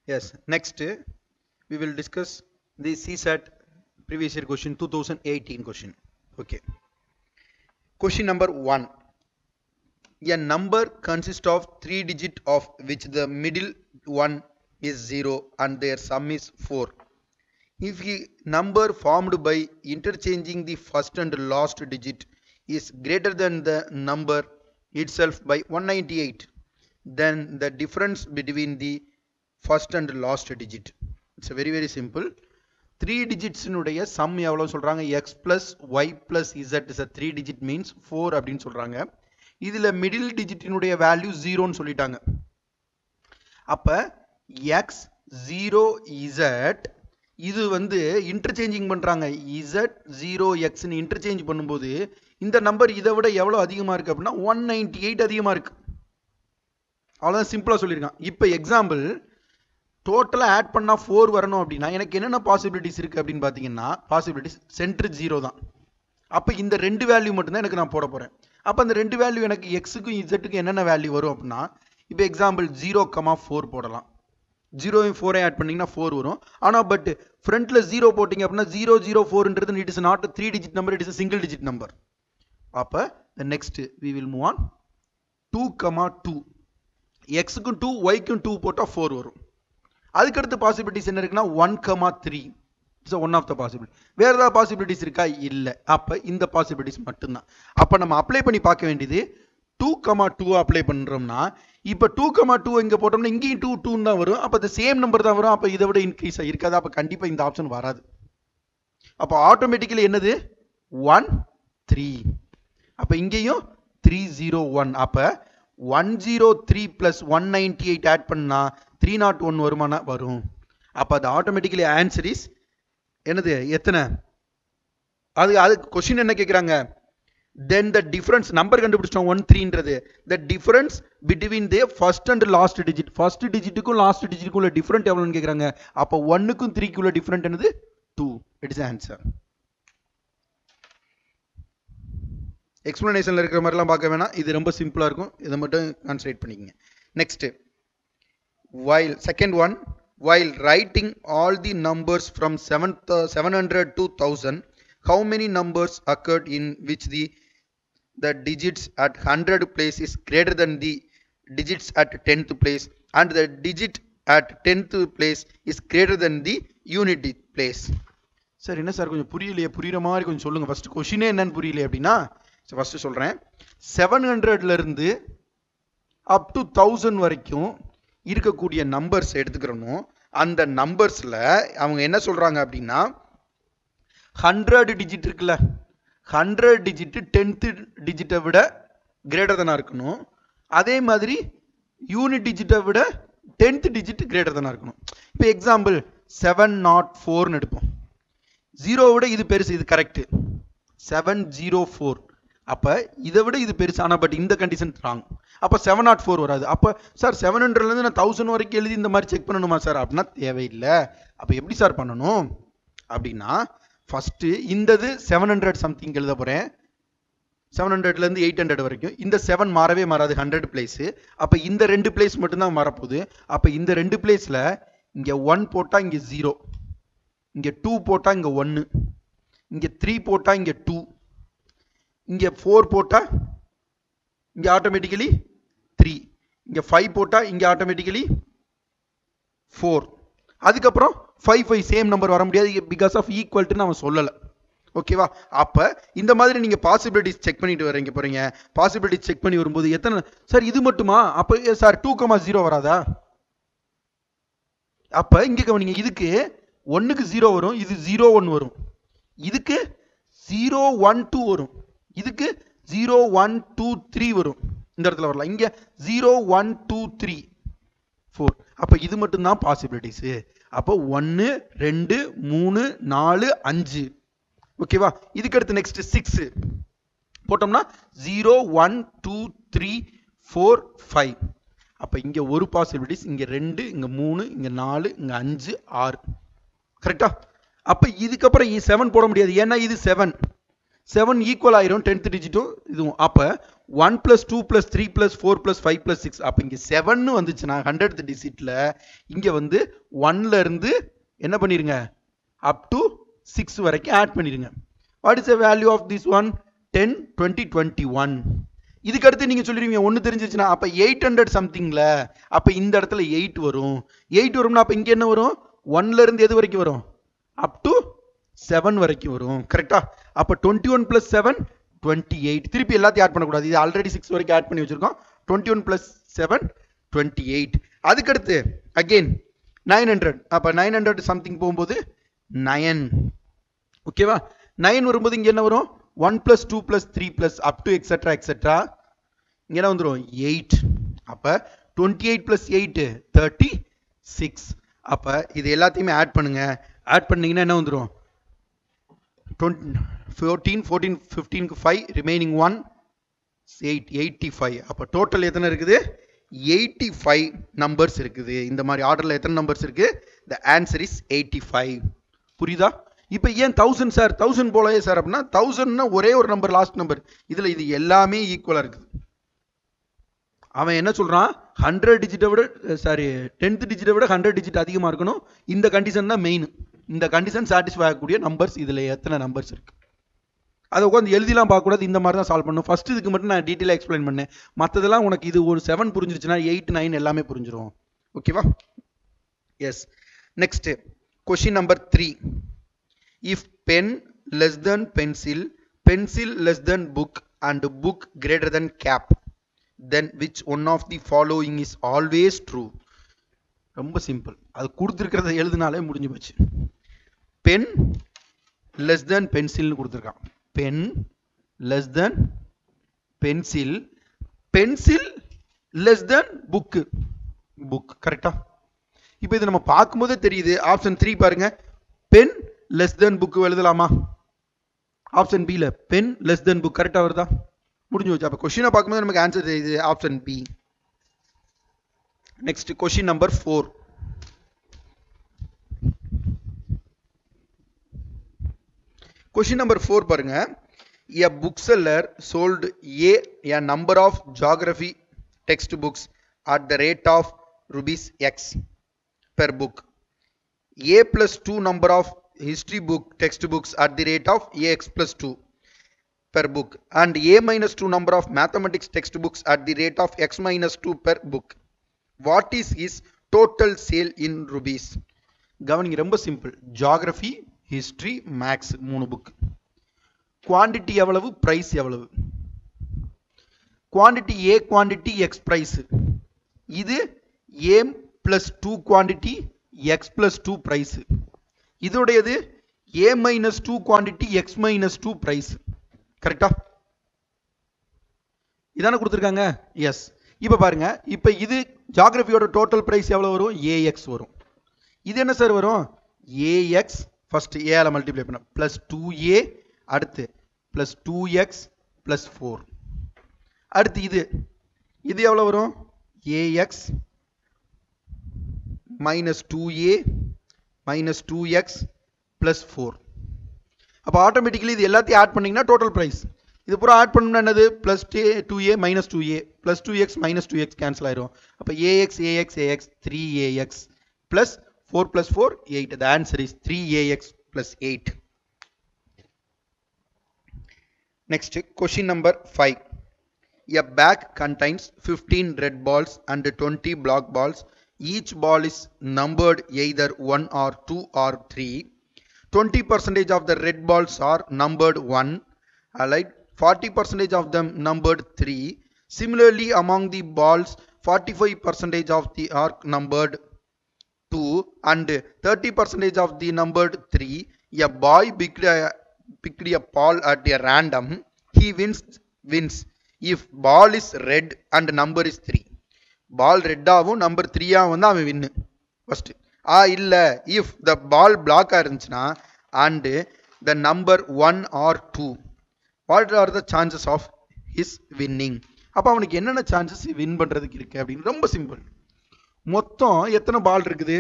Yes, next uh, we will discuss the CSAT previous year question 2018 question. Okay. Question number one. A number consists of three digit of which the middle one is zero and their sum is four. If a number formed by interchanging the first and last digit is greater than the number itself by 198, then the difference between the first and last digit. It's a very very simple. Three டிஜிட்ஸினுடைய sum எவ்வளோ சொல்கிறாங்க X plus Y plus Z is a three digit means four அப்படின்னு சொல்கிறாங்க இதில் middle டிஜிட்டினுடைய value ஜீரோன்னு சொல்லிட்டாங்க அப்போ X zero Z இது வந்து இன்டர்சேஞ்சிங் பண்ணுறாங்க இசட் ஜீரோ எக்ஸ்னு இன்டர்சேஞ்ச் பண்ணும்போது இந்த நம்பர் இதை விட எவ்வளோ அதிகமாக இருக்குது அப்படின்னா ஒன் நைன்டி எயிட் அதிகமாக இருக்குது அவ்வளோதான் சிம்பிளாக சொல்லியிருக்கான் இப்போ எக்ஸாம்பிள் டோட்டலாக ஆட் பண்ணால் ஃபோர் வரணும் அப்படின்னா எனக்கு என்னென்ன பாசிபிலிட்டிஸ் இருக்குது அப்படின்னு பார்த்தீங்கன்னா பாசிபிலிட்டிஸ் சென்ட்ரு ஜீரோ தான் அப்போ இந்த ரெண்டு வேல்யூ மட்டும்தான் எனக்கு நான் போட போகிறேன் அப்போ அந்த ரெண்டு வேல்யூ எனக்கு எக்ஸுக்கும் இசட்டுக்கும் என்னென்ன வேல்யூ வரும் அப்படின்னா இப்போ எக்ஸாம்பிள் ஜீரோ கமா ஃபோர் போடலாம் ஜீரோவையும் ஃபோரையும் ஆட் பண்ணிங்கன்னா ஃபோர் வரும் ஆனால் பட் ஃப்ரண்ட்டில் ஜீரோ போட்டிங்க அப்படின்னா ஜீரோ ஜீரோ ஃபோர்ன்றது it is not three digit number it is single digit number அப்போ the next we will move on two comma two எக்ஸுக்கும் டூ ஒய்க்கும் டூ போட்டால் ஃபோர் வரும் அதுக்கடுத்து பாசிபிலிட்டிஸ் என்ன இருக்குன்னா one comma three it's one of the possibility வேற ஏதாவது பாசிபிலிட்டிஸ் இருக்கா இல்லை அப்போ இந்த பாசிபிலிட்டிஸ் மட்டும்தான் அப்போ நம்ம அப்ளை பண்ணி பார்க்க வேண்டியது டூ கமா டூ அப்ளை பண்ணுறோம்னா இப்போ டூ கமா டூ இங்கே போட்டோம்னா இங்கேயும் டூ டூன்னு தான் வரும் அப்போ இந்த சேம் நம்பர் தான் வரும் அப்போ இதை விட இன்க்ரீஸ் இருக்காது அப்போ கண்டிப்பாக இந்த ஆப்ஷன் வராது அப்போ ஆட்டோமேட்டிக்கலி என்னது ஒன் த்ரீ அப்போ இங்கேயும் த்ரீ ஜீரோ ஒன் அப்போ one zero three plus one ninety eight add பண்ணால் த்ரீ நாட் ஒன் வருமானா வரும் அப்போ அது ஆட்டோமேட்டிக்கலி ஆன்சர் இஸ் என்னது எத்தனை அது அது கொஷின் என்ன கேட்குறாங்க தென் த டிஃபரன்ஸ் நம்பர் கண்டுபிடிச்சோம் ஒன் த்ரீன்றது the difference between the first and last digit first டிஜிட்டுக்கும் லாஸ்ட் டிஜிட்டுக்கும் உள்ள டிஃபரெண்ட் எவ்வளோன்னு கேட்குறாங்க அப்போ ஒன்னுக்கும் த்ரீக்கு உள்ள டிஃபரெண்ட் என்னது டூ இட் இஸ் ஆன்சர் எக்ஸ்பிளனேஷனில் இருக்கிற மாதிரிலாம் பார்க்க வேணாம் இது ரொம்ப சிம்பிளாக இருக்கும் இதை மட்டும் கான்சன்ட்ரேட் பண்ணிக்கங்க next while second one while writing all the numbers from 7 700 to 1000 how many numbers occurred in which the the digits at 100 place is greater than the digits at 10th place and the digit at 10th place is greater than the unity place sir என்ன sir கொஞ்சம் புரியலையே புரியுற மாதிரி கொஞ்சம் சொல்லுங்க first கொஷினே என்னன்னு புரியலையே அப்படின்னா ஃபர்ஸ்ட் சொல்றேன் செவன் ஹண்ட்ரட்ல இருந்து அப் டு தௌசண்ட் வரைக்கும் இருக்கக்கூடிய நம்பர்ஸ் எடுத்துக்கிறணும் அந்த நம்பர்ஸில் அவங்க என்ன சொல்கிறாங்க அப்படின்னா ஹண்ட்ரட் டிஜிட் இருக்குல்ல ஹண்ட்ரட் டிஜிட்டு டென்த்து டிஜிட்டை விட கிரேட்டர் தானாக இருக்கணும் அதே மாதிரி யூனிட் டிஜிட்டை விட டென்த் டிஜிட் கிரேட்டர் தானாக இருக்கணும் இப்போ எக்ஸாம்பிள் செவன் நாட் ஃபோர்னு எடுப்போம் ஜீரோ விட இது பெருசு இது கரெக்டு செவன் ஜீரோ ஃபோர் அப்போ இதை விட இது பெருசு ஆனால் பட் இந்த கண்டிஷன் ராங் அப்போ செவன் நாட் ஃபோர் வராது அப்போ சார் செவன் ஹண்ட்ரட்லேருந்து நான் தௌசண்ட் வரைக்கும் எழுதி இந்த மாதிரி செக் பண்ணணுமா சார் அப்படின்னா தேவையில்லை அப்போ எப்படி சார் பண்ணணும் அப்படின்னா ஃபஸ்ட்டு இந்தது செவன் ஹண்ட்ரட் சம்திங் எழுத போகிறேன் செவன் ஹண்ட்ரட்லேருந்து எயிட் ஹண்ட்ரட் வரைக்கும் இந்த செவன் மாறவே மாறாது ஹண்ட்ரட் பிளேஸு அப்போ இந்த ரெண்டு பிளேஸ் மட்டும்தான் மாறப்போகுது அப்போ இந்த ரெண்டு பிளேஸில் இங்கே ஒன் போட்டால் இங்கே ஜீரோ இங்கே டூ போட்டால் இங்கே ஒன்று இங்கே த்ரீ போட்டால் இங்கே டூ இங்கே ஃபோர் போட்டால் இங்கே ஆட்டோமேட்டிக்கலி த்ரீ இங்கே ஃபைவ் போட்டால் இங்கே ஆட்டோமேட்டிக்கலி ஃபோர் அதுக்கப்புறம் ஃபைவ் ஃபைவ் சேம் நம்பர் வர முடியாது பிகாஸ் ஆஃப் ஈக்குவல்ட்டுன்னு அவன் சொல்லலை ஓகேவா அப்போ இந்த மாதிரி நீங்கள் பாசிபிலிட்டிஸ் செக் பண்ணிட்டு வரீங்க போகிறீங்க பாசிபிலிட்டிஸ் செக் பண்ணி வரும்போது எத்தனை சார் இது மட்டுமா அப்போ சார் டூ கமா ஜீரோ வராதா அப்போ இங்கே கவனிங்க இதுக்கு ஒன்றுக்கு ஜீரோ வரும் இது ஜீரோ ஒன் வரும் இதுக்கு ஜீரோ ஒன் டூ வரும் இதுக்கு ஜீரோ ஒன் டூ த்ரீ வரும் இந்த இடத்துல வரலாம் இங்கே zero one two three four அப்போ இது மட்டும்தான் பாசிபிலிட்டிஸு அப்போ ஒன்று ரெண்டு மூணு நாலு அஞ்சு ஓகேவா இதுக்கு அடுத்து நெக்ஸ்ட் சிக்ஸு போட்டோம்னா zero one two three four five அப்போ இங்கே ஒரு பாசிபிலிட்டிஸ் இங்கே ரெண்டு இங்கே மூணு இங்கே நாலு இங்கே அஞ்சு ஆறு கரெக்டா அப்போ இதுக்கப்புறம் செவன் போட முடியாது ஏன்னா இது செவன் செவன் ஈக்குவல் ஆயிரும் டென்த் டிஜிட்டும் இதுவும் அப்போ one plus two plus three plus four plus five plus six அப்போ இங்கே செவன் வந்துச்சுன்னா ஹண்ட்ரட் டிஜிட்டில் இங்கே வந்து ஒன்ல இருந்து என்ன பண்ணிருங்க அப் டு சிக்ஸ் வரைக்கும் ஆட் பண்ணிருங்க what is the value of this one ten twenty twenty one இதுக்கு அடுத்து நீங்க சொல்லிடுவீங்க ஒன்று தெரிஞ்சிச்சுன்னா அப்போ எயிட் ஹண்ட்ரட் சம்திங்ல அப்போ இந்த இடத்துல எயிட் வரும் எயிட் வரும்னா அப்போ இங்கே என்ன வரும் ஒன்ல இருந்து எது வரைக்கும் வரும் அப் டு செவன் வரைக்கும் வரும் கரெக்டா அப்போ twenty one plus seven twenty eight திருப்பி எல்லாத்தையும் ஆட் பண்ணக்கூடாது இது ஆல்ரெடி சிக்ஸ் வரைக்கும் ஆட் பண்ணி வச்சிருக்கோம் twenty one plus seven twenty eight அதுக்கடுத்து அகெயின் நைன் ஹண்ட்ரட் அப்போ நைன் ஹண்ட்ரட் சம்திங் போகும்போது நயன் ஓகேவா நைன் வரும்போது இங்கே என்ன வரும் one plus two plus three plus up to etcetera etcetera இங்கே என்ன வந்துடும் எயிட் அப்போ twenty eight plus eight thirty six அப்போ இது எல்லாத்தையுமே ஆட் பண்ணுங்க ஆட் பண்ணீங்கன்னா என்ன வந்துடும் டுவெண்ட் ஃபோர்டீன் ஃபோர்டீன் ஃபிஃப்டீனுக்கு five remaining one eight eighty five அப்போ டோட்டல் எத்தனை இருக்குது எயிட்டி ஃபைவ் நம்பர்ஸ் இருக்குது இந்த மாதிரி ஆர்டரில் எத்தனை நம்பர்ஸ் இருக்குது the answer is eighty five புரியுதா இப்போ ஏன் தௌசண்ட் சார் தௌசண்ட் போலயே சார் அப்படின்னா தௌசண்ட்னா ஒரே ஒரு நம்பர் லாஸ்ட் நம்பர் இதில் இது எல்லாமே ஈக்குவலாக இருக்குது அவன் என்ன சொல்கிறான் ஹண்ட்ரட் டிஜிட்டை விட சாரி டென்த் டிஜிட்டை விட ஹண்ட்ரட் டிஜிட் அதிகமாக இருக்கணும் இந்த கண்டிஷன் தான் மெயின் இந்த கண்டிஷன் சாட்டிஸ்ஃபை ஆகக்கூடிய நம்பர்ஸ் இதில் எத்தனை நம்பர்ஸ் இருக்கு அதை உட்காந்து எழுதிலாம் பார்க்கக்கூடாது இந்த மாதிரி தான் சால்வ் பண்ணும் ஃபர்ஸ்ட் இதுக்கு மட்டும் நான் டீட்டெயிலாக எக்ஸ்பிளைன் பண்ணேன் மற்றதெல்லாம் உனக்கு இது ஒரு செவன் புரிஞ்சிருச்சுன்னா எயிட் நைன் எல்லாமே புரிஞ்சிரும் ஓகேவா yes next question number three if pen less than pencil pencil less than book and book greater than cap then which one of the following is always true ரொம்ப simple அது கொடுத்துருக்கிறத எழுதினாலே முடிஞ்சு போச்சு pen less than பென்சில்னு கொடுத்துருக்கான் pen less than pencil pencil less than book book கரெக்டா இப்போ இது நம்ம பார்க்கும்போதே தெரியுது ஆப்ஷன் த்ரீ பாருங்க பென் லெஸ் தென் புக் எழுதலாமா ஆப்ஷன் பியில் பென் லெஸ் தென் புக் கரெக்டாக வருதா முடிஞ்சு வச்சு அப்போ கொஷினை பார்க்கும்போது நமக்கு ஆன்சர் தெரியுது option B next question number four question number four பாருங்க a bookseller sold a a number of geography textbooks at the rate of rupees x per book a plus 2 number of history book textbooks at the rate of ax plus 2 per book and a minus 2 number of mathematics textbooks at the rate of x minus 2 per book what is his total sale in rupees கவனிங்க ரொம்ப simple geography history maths மூணு book quantity எவ்வளவு price எவ்வளவு quantity A quantity X price இது A plus two quantity X plus two price இதோடையது A minus two quantity X minus two price கரெக்டா இதானே கொடுத்துருக்காங்க எஸ் இப்போ பாருங்க இப்போ இது ஜாகிரபியோட டோட்டல் பிரைஸ் எவ்வளோ வரும் ஏஎக்ஸ் வரும் இது என்ன சார் வரும் ஏஎக்ஸ் ஃபர்ஸ்ட் ஏல மல்டிப்ளை பண்ண பிளஸ் டூ ஏ அடுத்து plus two X plus four அடுத்து இது இது எவ்வளோ வரும் A X minus two A minus two X plus four அப்போ ஆட்டோமேட்டிக்கலி இது எல்லாத்தையும் ஆட் பண்ணிங்கன்னா டோட்டல் ப்ரைஸ் இது பூரா ஆட் பண்ணணும்னா என்னது ப்ளஸ் டே two A minus two A plus two X minus two X cancel ஆயிரும் அப்போ A X A X A X three A X plus four plus four eight the answer is three A X plus eight Next, question number 5. A bag contains 15 red balls and 20 black balls. Each ball is numbered either 1 or 2 or 3. 20 percentage of the red balls are numbered 1. Alright, 40 percentage of them numbered 3. Similarly, among the balls, 45 percentage of the are numbered 2 and 30 percentage of the numbered 3. A boy picked a picked a ball at a random, he wins wins if ball is red and number is 3. Ball ரெட்டாகவும் number த்ரீயா வந்து அவன் வின்னு first ஆ இல்லை if the ball பிளாக்காக இருந்துச்சுன்னா and the number one or two what are the chances of his winning அப்போ அவனுக்கு என்னென்ன சான்சஸ் வின் பண்ணுறதுக்கு இருக்கு அப்படின்னு ரொம்ப சிம்பிள் மொத்தம் எத்தனை பால் இருக்குது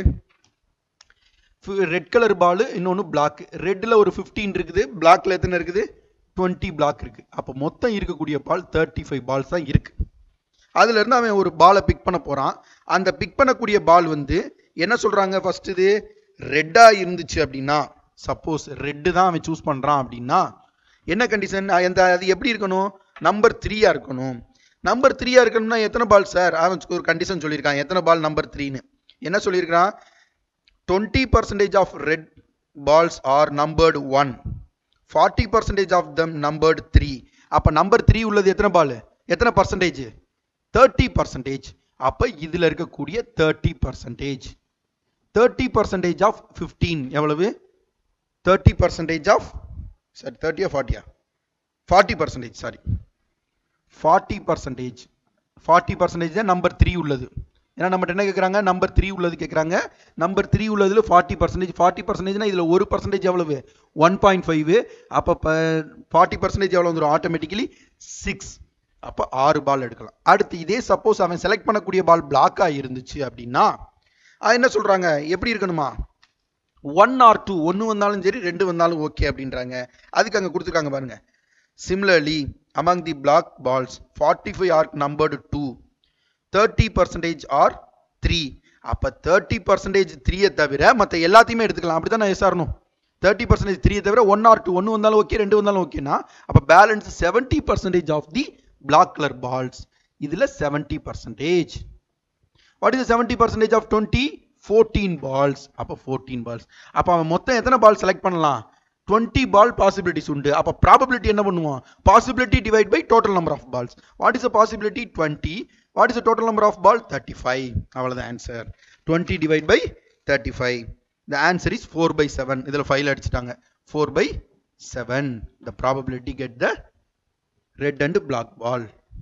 ரெட் கலர் பால் இன்னொன்று பிளாக் ரெட்டில் ஒரு ஃபிஃப்டீன் இருக்குது பிளாக்ல எத்தனை இருக்குது டுவெண்ட்டி பிளாக் இருக்கு அப்போ மொத்தம் இருக்கக்கூடிய பால் தேர்ட்டி ஃபைவ் பால்ஸ் தான் இருக்கு அதுல இருந்து அவன் ஒரு பாலை பிக் பண்ண போறான் அந்த பிக் பண்ணக்கூடிய பால் வந்து என்ன சொல்றாங்க ஃபர்ஸ்ட் இது ரெட்டா இருந்துச்சு அப்படின்னா சப்போஸ் ரெட்டு தான் அவன் சூஸ் பண்றான் அப்படின்னா என்ன கண்டிஷன் அந்த அது எப்படி இருக்கணும் நம்பர் த்ரீயா இருக்கணும் நம்பர் த்ரீயா இருக்கணும்னா எத்தனை பால் சார் அவன் ஒரு கண்டிஷன் சொல்லியிருக்கான் எத்தனை பால் நம்பர் த்ரீன்னு என்ன சொல்லியிருக்கான் twenty percentage of red balls are numbered one forty percentage of them numbered three அப்போ நம்பர் த்ரீ உள்ளது எத்தனை பால் எத்தனை பர்சன்டேஜ் தேர்ட்டி பர்சன்டேஜ் அப்போ இதில் இருக்கக்கூடிய thirty percentage thirty percentage of fifteen எவ்வளவு தேர்ட்டி பர்சன்டேஜ் ஆஃப் சாரி தேர்ட்டியா ஃபார்ட்டியா forty percentage sorry forty percentage forty percentage தான் நம்பர் த்ரீ உள்ளது ஏன்னா நம்ம என்ன கேட்குறாங்க நம்பர் த்ரீ உள்ளது கேட்குறாங்க நம்பர் த்ரீ உள்ளதுல ஃபார்ட்டி பர்சன்டேஜ் ஃபார்ட்டி பர்சன்டேஜ்னா இதில் ஒரு பர்சன்டேஜ் எவ்வளவு ஒன் பாயிண்ட் ஃபைவ் அப்போ ஃபார்ட்டி பர்சன்டேஜ் எவ்வளோ வந்துடும் ஆட்டோமேட்டிக்கலி சிக்ஸ் அப்போ ஆறு பால் எடுக்கலாம் அடுத்து இதே சப்போஸ் அவன் செலக்ட் பண்ணக்கூடிய பால் பிளாக்காக இருந்துச்சு அப்படின்னா அது என்ன சொல்கிறாங்க எப்படி இருக்கணுமா ஒன் ஆர் டூ ஒன்று வந்தாலும் சரி ரெண்டு வந்தாலும் ஓகே அப்படின்றாங்க அதுக்கு அங்கே கொடுத்துருக்காங்க பாருங்க similarly among the black balls forty five are numbered two thirty percentage are three அப்போ தேர்ட்டி பர்சன்டேஜ் த்ரீயை தவிர மற்ற எல்லாத்தையுமே எடுத்துக்கலாம் அப்படி தான் நான் எஸ்ஆர்னும் தேர்ட்டி பர்சன்டேஜ் த்ரீயை தவிர ஒன் ஆர் டூ ஒன்று வந்தாலும் ஓகே ரெண்டு வந்தாலும் ஓகேனா அப்போ balance seventy percentage of the black colour balls இதில் seventy percentage what is seventy percentage of twenty fourteen balls அப்போ ஃபோர்டீன் பால்ஸ் அப்போ அவன் மொத்தம் எத்தனை பால் செலக்ட் பண்ணலாம் டுவெண்ட்டி பால் பாசிபிலிட்டிஸ் உண்டு அப்போ ப்ராபபிலிட்டி என்ன பண்ணுவான் possibility divide by total number of balls what is a possibility twenty what is total number of ball thirty five அவ்வளோதான் answer twenty divide by thirty five the answer is four by seven இதில் file அடிச்சிட்டாங்க four by seven the probability get the red and black ball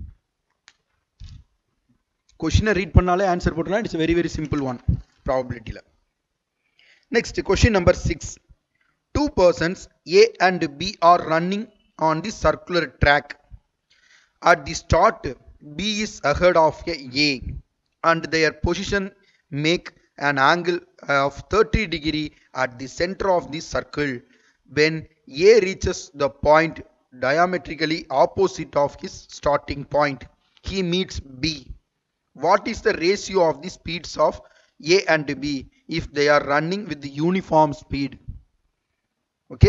கொஷினை read பண்ணாலே answer போட்டலாம் it's very very simple one ப்ராபபிலிட்டியில் next question number six two persons A and B are running on the circular track. At the start, B is ahead of A and their position make an angle of 30 degree at the center of the circle. When A reaches the point diametrically opposite of his starting point, he meets B. What is the ratio of the speeds of A and B if they are running with the uniform speed? Okay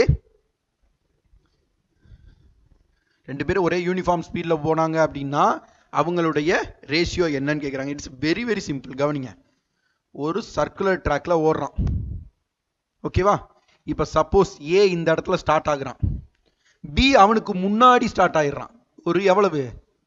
ரெண்டு பேரும் ஒரே uniform ஸ்பீடில் போனாங்க அப்படின்னா அவங்களுடைய ratio என்னன்னு கேட்குறாங்க it's very very simple கவனிங்க ஒரு சர்க்குலர் ட்ராக்ல ஓடுறான் ஓகேவா இப்போ சப்போஸ் ஏ இந்த இடத்துல ஸ்டார்ட் ஆகுறான் பி அவனுக்கு முன்னாடி ஸ்டார்ட் ஆயிடுறான் ஒரு எவ்வளவு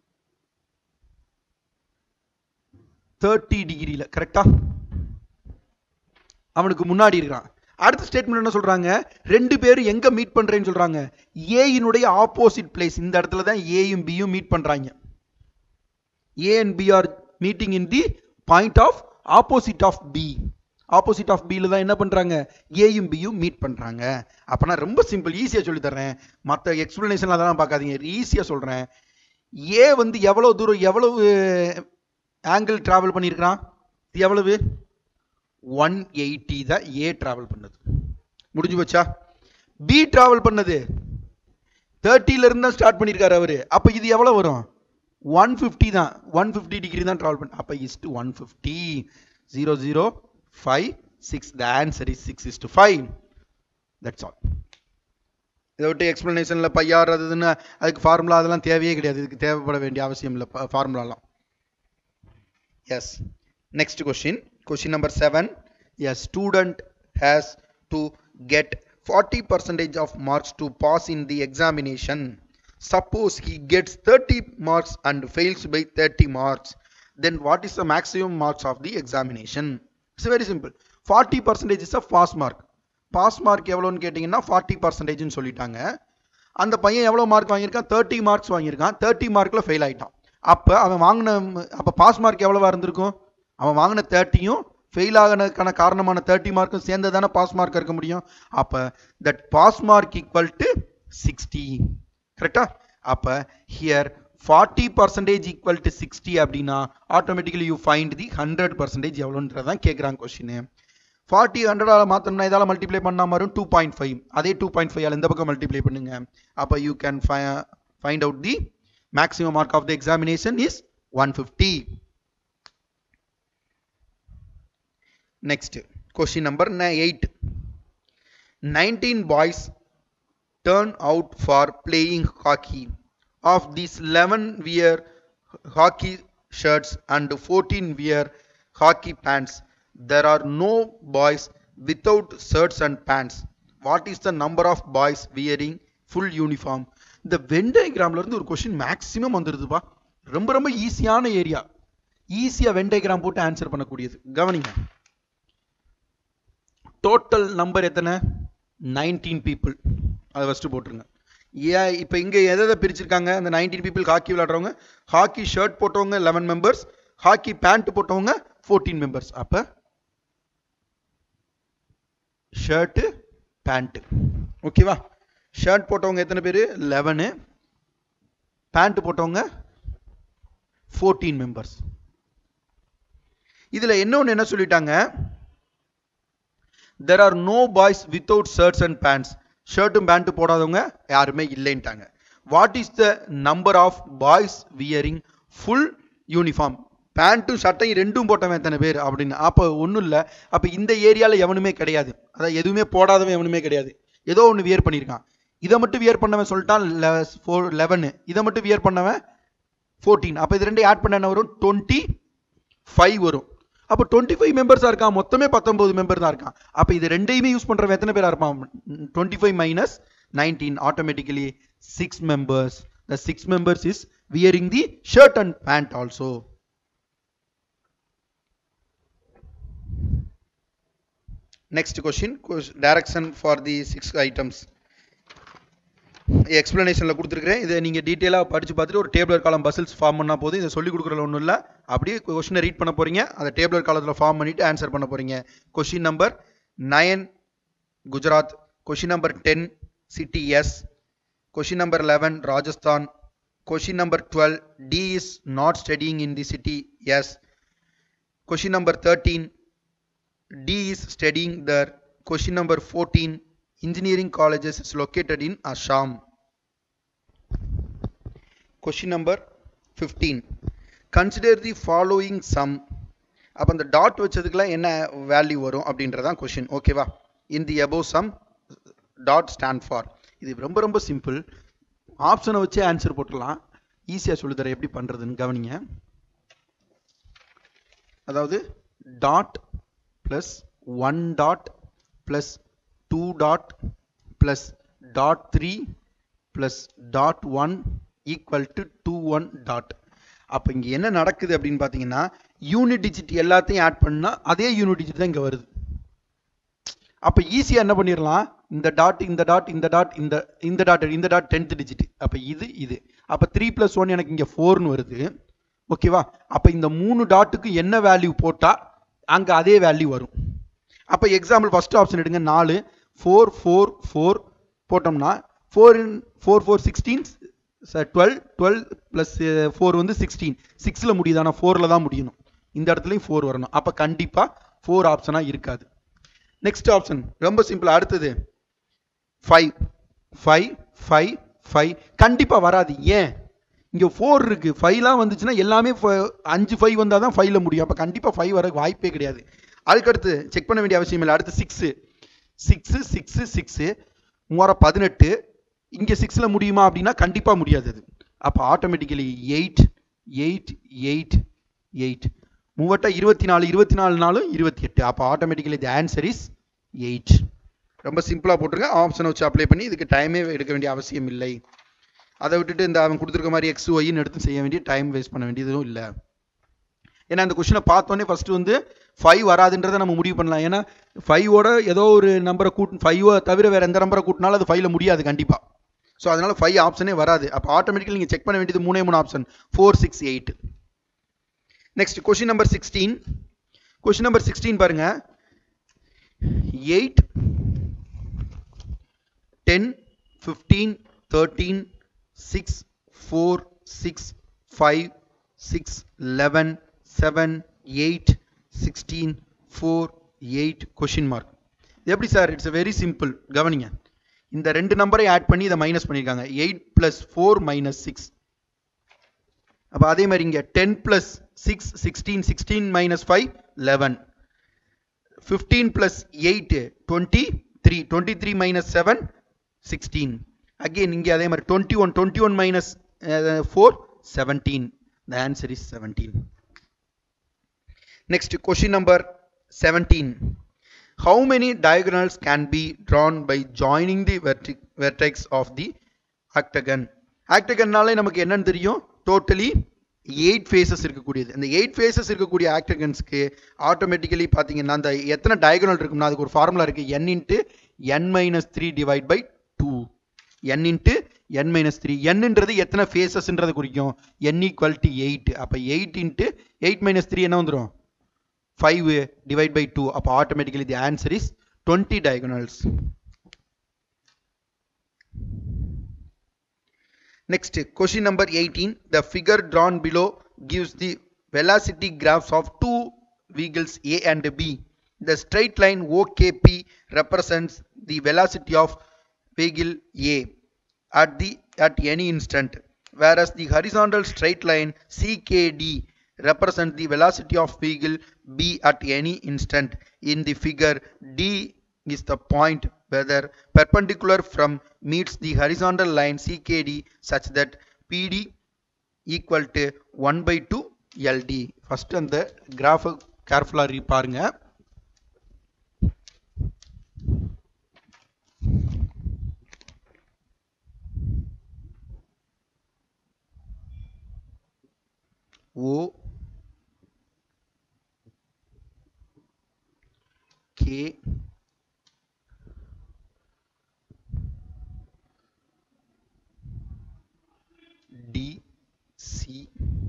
தேர்ட்டி டிகிரியில் கரெக்டா அவனுக்கு முன்னாடி இருக்கிறான் அடுத்த ஸ்டேட்மெண்ட் என்ன சொல்றாங்க ரெண்டு பேரும் எங்க மீட் பண்றேன்னு சொல்றாங்க ஏயினுடைய ஆப்போசிட் பிளேஸ் இந்த இடத்துல தான் ஏயும் பியும் மீட் பண்றாங்க A and B are meeting in the point of opposite of B opposite of பியில் தான் என்ன பண்றாங்க ஏயும் பியும் மீட் பண்றாங்க அப்பனா ரொம்ப சிம்பிள் ஈஸியா சொல்லி தர்றேன் மற்ற எக்ஸ்பிளனேஷன் அதெல்லாம் பார்க்காதீங்க ஈஸியா சொல்றேன் ஏ வந்து எவ்வளவு தூரம் எவ்வளவு ஆங்கிள் டிராவல் பண்ணியிருக்கிறான் எவ்வளவு ஒன் எயிட்டி தான் ஏ டிராவல் பண்ணது முடிஞ்சு போச்சா பி டிராவல் பண்ணது தேர்ட்டில இருந்து தான் ஸ்டார்ட் பண்ணியிருக்காரு அவரு அப்ப இது எவ்வளவு வரும் ஒன் ஃபிஃப்டி தான் ஒன் ஃபிஃப்டி டிகிரி தான் டிராவல் பண்ண அப்ப is to one fifty zero zero five six the answer is six is to five that's all இதை விட்டு எக்ஸ்பிளனேஷனில் பையார் அதுன்னு அதுக்கு ஃபார்முலா அதெல்லாம் தேவையே கிடையாது இதுக்கு தேவைப்பட வேண்டிய அவசியம் இல்லை ஃபார்முலாலாம் yes next question question number 7 a student has to get 40 percentage of marks to pass in the examination suppose he gets 30 marks and fails by 30 marks then what is the maximum marks of the examination it's very simple 40 percentage is a pass mark pass mark எவ்வளோன்னு கேட்டிங்கன்னா forty பர்சன்டேஜ்னு சொல்லிட்டாங்க அந்த பையன் எவ்வளோ mark வாங்கியிருக்கான் thirty marks வாங்கியிருக்கான் thirty மார்க்கில் ஃபெயில் ஆயிட்டான் அப்போ அவன் வாங்கின அப்போ பாஸ் மார்க் எவ்வளவா இருந்திருக்கும் அவன் வாங்கின தேர்ட்டியும் ஃபெயில் ஆகினதுக்கான காரணமான தேர்ட்டி மார்க்கும் சேர்ந்து தானே பாஸ் மார்க் இருக்க முடியும் அப்போ that pass mark equal to sixty கரெக்டா அப்போ here forty percentage equal to sixty அப்படின்னா automatically you find the hundred percentage எவ்வளோன்றதான் கேட்குறாங்க கொஸ்டின் ஃபார்ட்டி ஹண்ட்ரடால் மாற்றணும்னா இதால் மல்டிப்ளை பண்ணால் வரும் டூ பாயிண்ட் ஃபைவ் அதே டூ பாயிண்ட் ஃபைவ் இந்த பக்கம் மல்டிப்ளை பண்ணுங்க அப்போ you can find out the maximum mark of the examination is one fifty next question number eight nineteen boys turn out for playing hockey. Of these 11 wear hockey shirts and 14 wear hockey pants. There are no boys without shirts and pants. What is the number of boys wearing full uniform? இந்த Venn டயக்ராம்ல இருந்து ஒரு question maximum வந்துருதுப்பா ரொம்ப ரொம்ப ஈஸியான area ஈஸியா Venn diagram போட்டு answer பண்ணக்கூடியது கவனிங்க டோட்டல் நம்பர் எத்தனை நைன்டீன் பீப்புள் அதை ஃபஸ்ட்டு போட்டுருங்க ஏன் இப்போ இங்கே எதை எதை பிரிச்சிருக்காங்க அந்த நைன்டீன் பீப்புள் ஹாக்கி விளாட்றவங்க ஹாக்கி ஷர்ட் போட்டவங்க லெவன் மெம்பர்ஸ் ஹாக்கி பேண்ட் போட்டவங்க ஃபோர்டீன் மெம்பர்ஸ் அப்போ ஷர்ட்டு பேண்ட்டு ஓகேவா ஷர்ட் போட்டவங்க எத்தனை பேர் லெவனு பேண்ட் போட்டவங்க ஃபோர்டீன் மெம்பர்ஸ் இதில் இன்னொன்று என்ன சொல்லிட்டாங்க there are no boys without shirts and pants ஷர்ட்டும் பேண்ட்டு போடாதவங்க யாருமே இல்லைன்ட்டாங்க what is the number of boys wearing full uniform பேண்ட்டும் சட்டையும் ரெண்டும் போட்டவன் எத்தனை பேர் அப்படின்னு அப்போ ஒன்றும் இல்லை அப்போ இந்த ஏரியாவில் எவனுமே கிடையாது அதாவது எதுவுமே போடாதவன் எவனுமே கிடையாது ஏதோ ஒன்று வியர் பண்ணியிருக்கான் இதை மட்டும் வியர் பண்ணவன் சொல்லிட்டான் ஃபோர் லெவனு இதை மட்டும் வியர் பண்ணவன் ஃபோர்டீன் அப்போ இது ரெண்டு ஆட் பண்ண என்ன வரும் டுவெண்ட்டி ஃபைவ் வரும் அப்போ டுவெண்ட்டி ஃபைவ் மெம்பர்ஸாக இருக்கான் மொத்தமே பத்தொம்பது மெம்பர் தான் இருக்கான் அப்போ இது ரெண்டையுமே யூஸ் பண்ணுறவன் எத்தனை பேராக இருப்பான் twenty five minus nineteen automatically six members the six members is wearing the shirt and pant also next question direction for the six items எக்ஸ்பிளனேஷனில் கொடுத்துருக்கிறேன் இதை நீங்கள் டீட்டெயிலாக படித்து பார்த்துட்டு ஒரு டேபிளர் காலம் பசில்ஸ் ஃபார்ம் பண்ணால் போதும் இதை சொல்லிக் கொடுக்குறதுல ஒன்றும் இல்லை அப்படியே கொஸ்டினை ரீட் பண்ண போகிறீங்க அதை டேபிளர் காலத்தில் ஃபார்ம் பண்ணிவிட்டு ஆன்சர் பண்ண போகிறீங்க question number nine Gujarat question number ten city S question number eleven Rajasthan question number twelve D is not studying in the city S question number thirteen D is studying there question number fourteen engineering colleges is located in Assam. Question number 15. Consider the following sum. அப்போ அந்த dot வச்சதுக்கெல்லாம் என்ன value வரும் அப்படின்றதான் question ஓகேவா in the above sum dot stand for இது ரொம்ப ரொம்ப simple ஆப்ஷனை வச்சே ஆன்சர் போட்டுடலாம் ஈஸியாக சொல்லித்தர எப்படி பண்ணுறதுன்னு கவனிங்க அதாவது dot plus one dot plus 2 dot plus dot 3 plus dot 1 equal to 2 1 dot அப்போ இங்கே என்ன நடக்குது அப்படின்னு பார்த்தீங்கன்னா யூனிட் டிஜிட் எல்லாத்தையும் ஆட் பண்ணால் அதே யூனிட் டிஜிட் தான் இங்கே வருது அப்போ ஈஸியாக என்ன பண்ணிடலாம் இந்த டாட் இந்த டாட் இந்த டாட் இந்த இந்த டாட் இந்த டாட் டென்த் டிஜிட் அப்போ இது இது அப்போ த்ரீ ப்ளஸ் ஒன் எனக்கு இங்கே ஃபோர்னு வருது ஓகேவா அப்போ இந்த மூணு டாட்டுக்கு என்ன வேல்யூ போட்டால் அங்கே அதே வேல்யூ வரும் அப்போ எக்ஸாம்பிள் ஃபஸ்ட் ஆப்ஷன் எடுங்க நாலு ஃபோர் ஃபோர் ஃபோர் போட்டோம்னா four in four four sixteen twelve twelve plus four வந்து சிக்ஸ்டீன் சிக்ஸில் முடியுது ஆனால் ஃபோரில் தான் முடியணும் இந்த இடத்துலையும் ஃபோர் வரணும் அப்போ கண்டிப்பாக ஃபோர் ஆப்ஷனாக இருக்காது நெக்ஸ்ட் ஆப்ஷன் ரொம்ப சிம்பிள் அடுத்தது ஃபைவ் ஃபைவ் ஃபைவ் ஃபைவ் கண்டிப்பாக வராது ஏன் இங்கே ஃபோர் இருக்குது ஃபைவ்லாம் வந்துச்சுன்னா எல்லாமே அஞ்சு ஃபைவ் வந்தால் தான் ஃபைவ்ல முடியும் அப்போ கண்டிப்பாக ஃபைவ் வர வாய்ப்பே கிடையாது அதுக்கடுத்து செக் பண்ண வேண்டிய அவசியம் இல்லை அடுத்து சிக்ஸு சிக்ஸு சிக்ஸு சிக்ஸு மூவாயிரம் பதினெட்டு இங்கே சிக்ஸில் முடியுமா அப்படின்னா கண்டிப்பாக முடியாது அது அப்போ automatically eight eight eight eight மூவட்டா இருபத்தி நாலு இருபத்தி நாலு நாலும் இருபத்தி எட்டு அப்போ automatically the answer is eight ரொம்ப சிம்பிளாக போட்டுருங்க ஆப்ஷனை வச்சு அப்ளை பண்ணி இதுக்கு டைமே எடுக்க வேண்டிய அவசியம் இல்லை அதை விட்டுட்டு இந்த அவன் கொடுத்துருக்க மாதிரி எக்ஸ் ஒய்ன்னு எடுத்து செய்ய வேண்டிய டைம் வேஸ்ட் பண்ண வேண்டியதும் இல்லை ஏன்னா அந்த கொஷினை பார்த்தோன்னே ஃபஸ்ட்டு வந்து ஃபைவ் வராதுன்றதை நம்ம முடிவு பண்ணலாம் ஏன்னா ஃபைவோட ஏதோ ஒரு நம்பரை கூட்டு ஃபைவோ தவிர வேறு எந்த நம்பரை கூட்டினாலும் அது ஃபைவ்ல முடியாது கண்டிப்பாக ஸோ அதனால் ஃபைவ் ஆப்ஷனே வராது அப்போ ஆட்டோமேட்டிக்கலி நீங்கள் செக் பண்ண வேண்டியது மூணே மூணு option four six eight next question number sixteen question number sixteen பாருங்க eight ten fifteen thirteen six four six five six eleven seven eight sixteen four eight question mark எப்படி சார் இட்ஸ் வெரி சிம்பிள் கவனிங்க இந்த ரெண்டு நம்பரை add பண்ணி இதை minus பண்ணியிருக்காங்க eight plus four minus six அப்போ அதே மாதிரி இங்கே ten plus six sixteen sixteen minus five eleven fifteen plus eight twenty three twenty three minus seven sixteen again இங்கே அதே மாதிரி twenty one twenty one minus four seventeen the answer is seventeen next question number seventeen how many diagonals can be drawn by joining the vertex, vertex of the octagon octagonனாலே நமக்கு என்னன்னு தெரியும் totally eight faces இருக்கக்கூடியது இந்த eight faces இருக்கக்கூடிய ஆக்டகன்ஸ்க்கு automatically பார்த்தீங்கன்னா அந்த எத்தனை டயகனல் இருக்கும்னா அதுக்கு ஒரு ஃபார்முலா இருக்கு n into N minus three divide by two N into N minus three என்னன்றது எத்தனை ஃபேஸஸ்ன்றது குறிக்கும் n ஈக்குவல் டு எயிட் அப்போ eight into eight minus three என்ன வந்துடும் 5 divide by 2 அப்போ automatically the answer is 20 diagonals next question number 18 the figure drawn below gives the velocity graphs of two vehicles A and B the straight line OKP represents the velocity of vehicle A at the at any instant whereas the horizontal straight line CKD represent the velocity of vehicle B at any instant. In the figure, D is the point whether perpendicular from meets the horizontal line CKD such that PD equal to 1 by 2 LD. First அந்த graph careful பாருங்க O K D C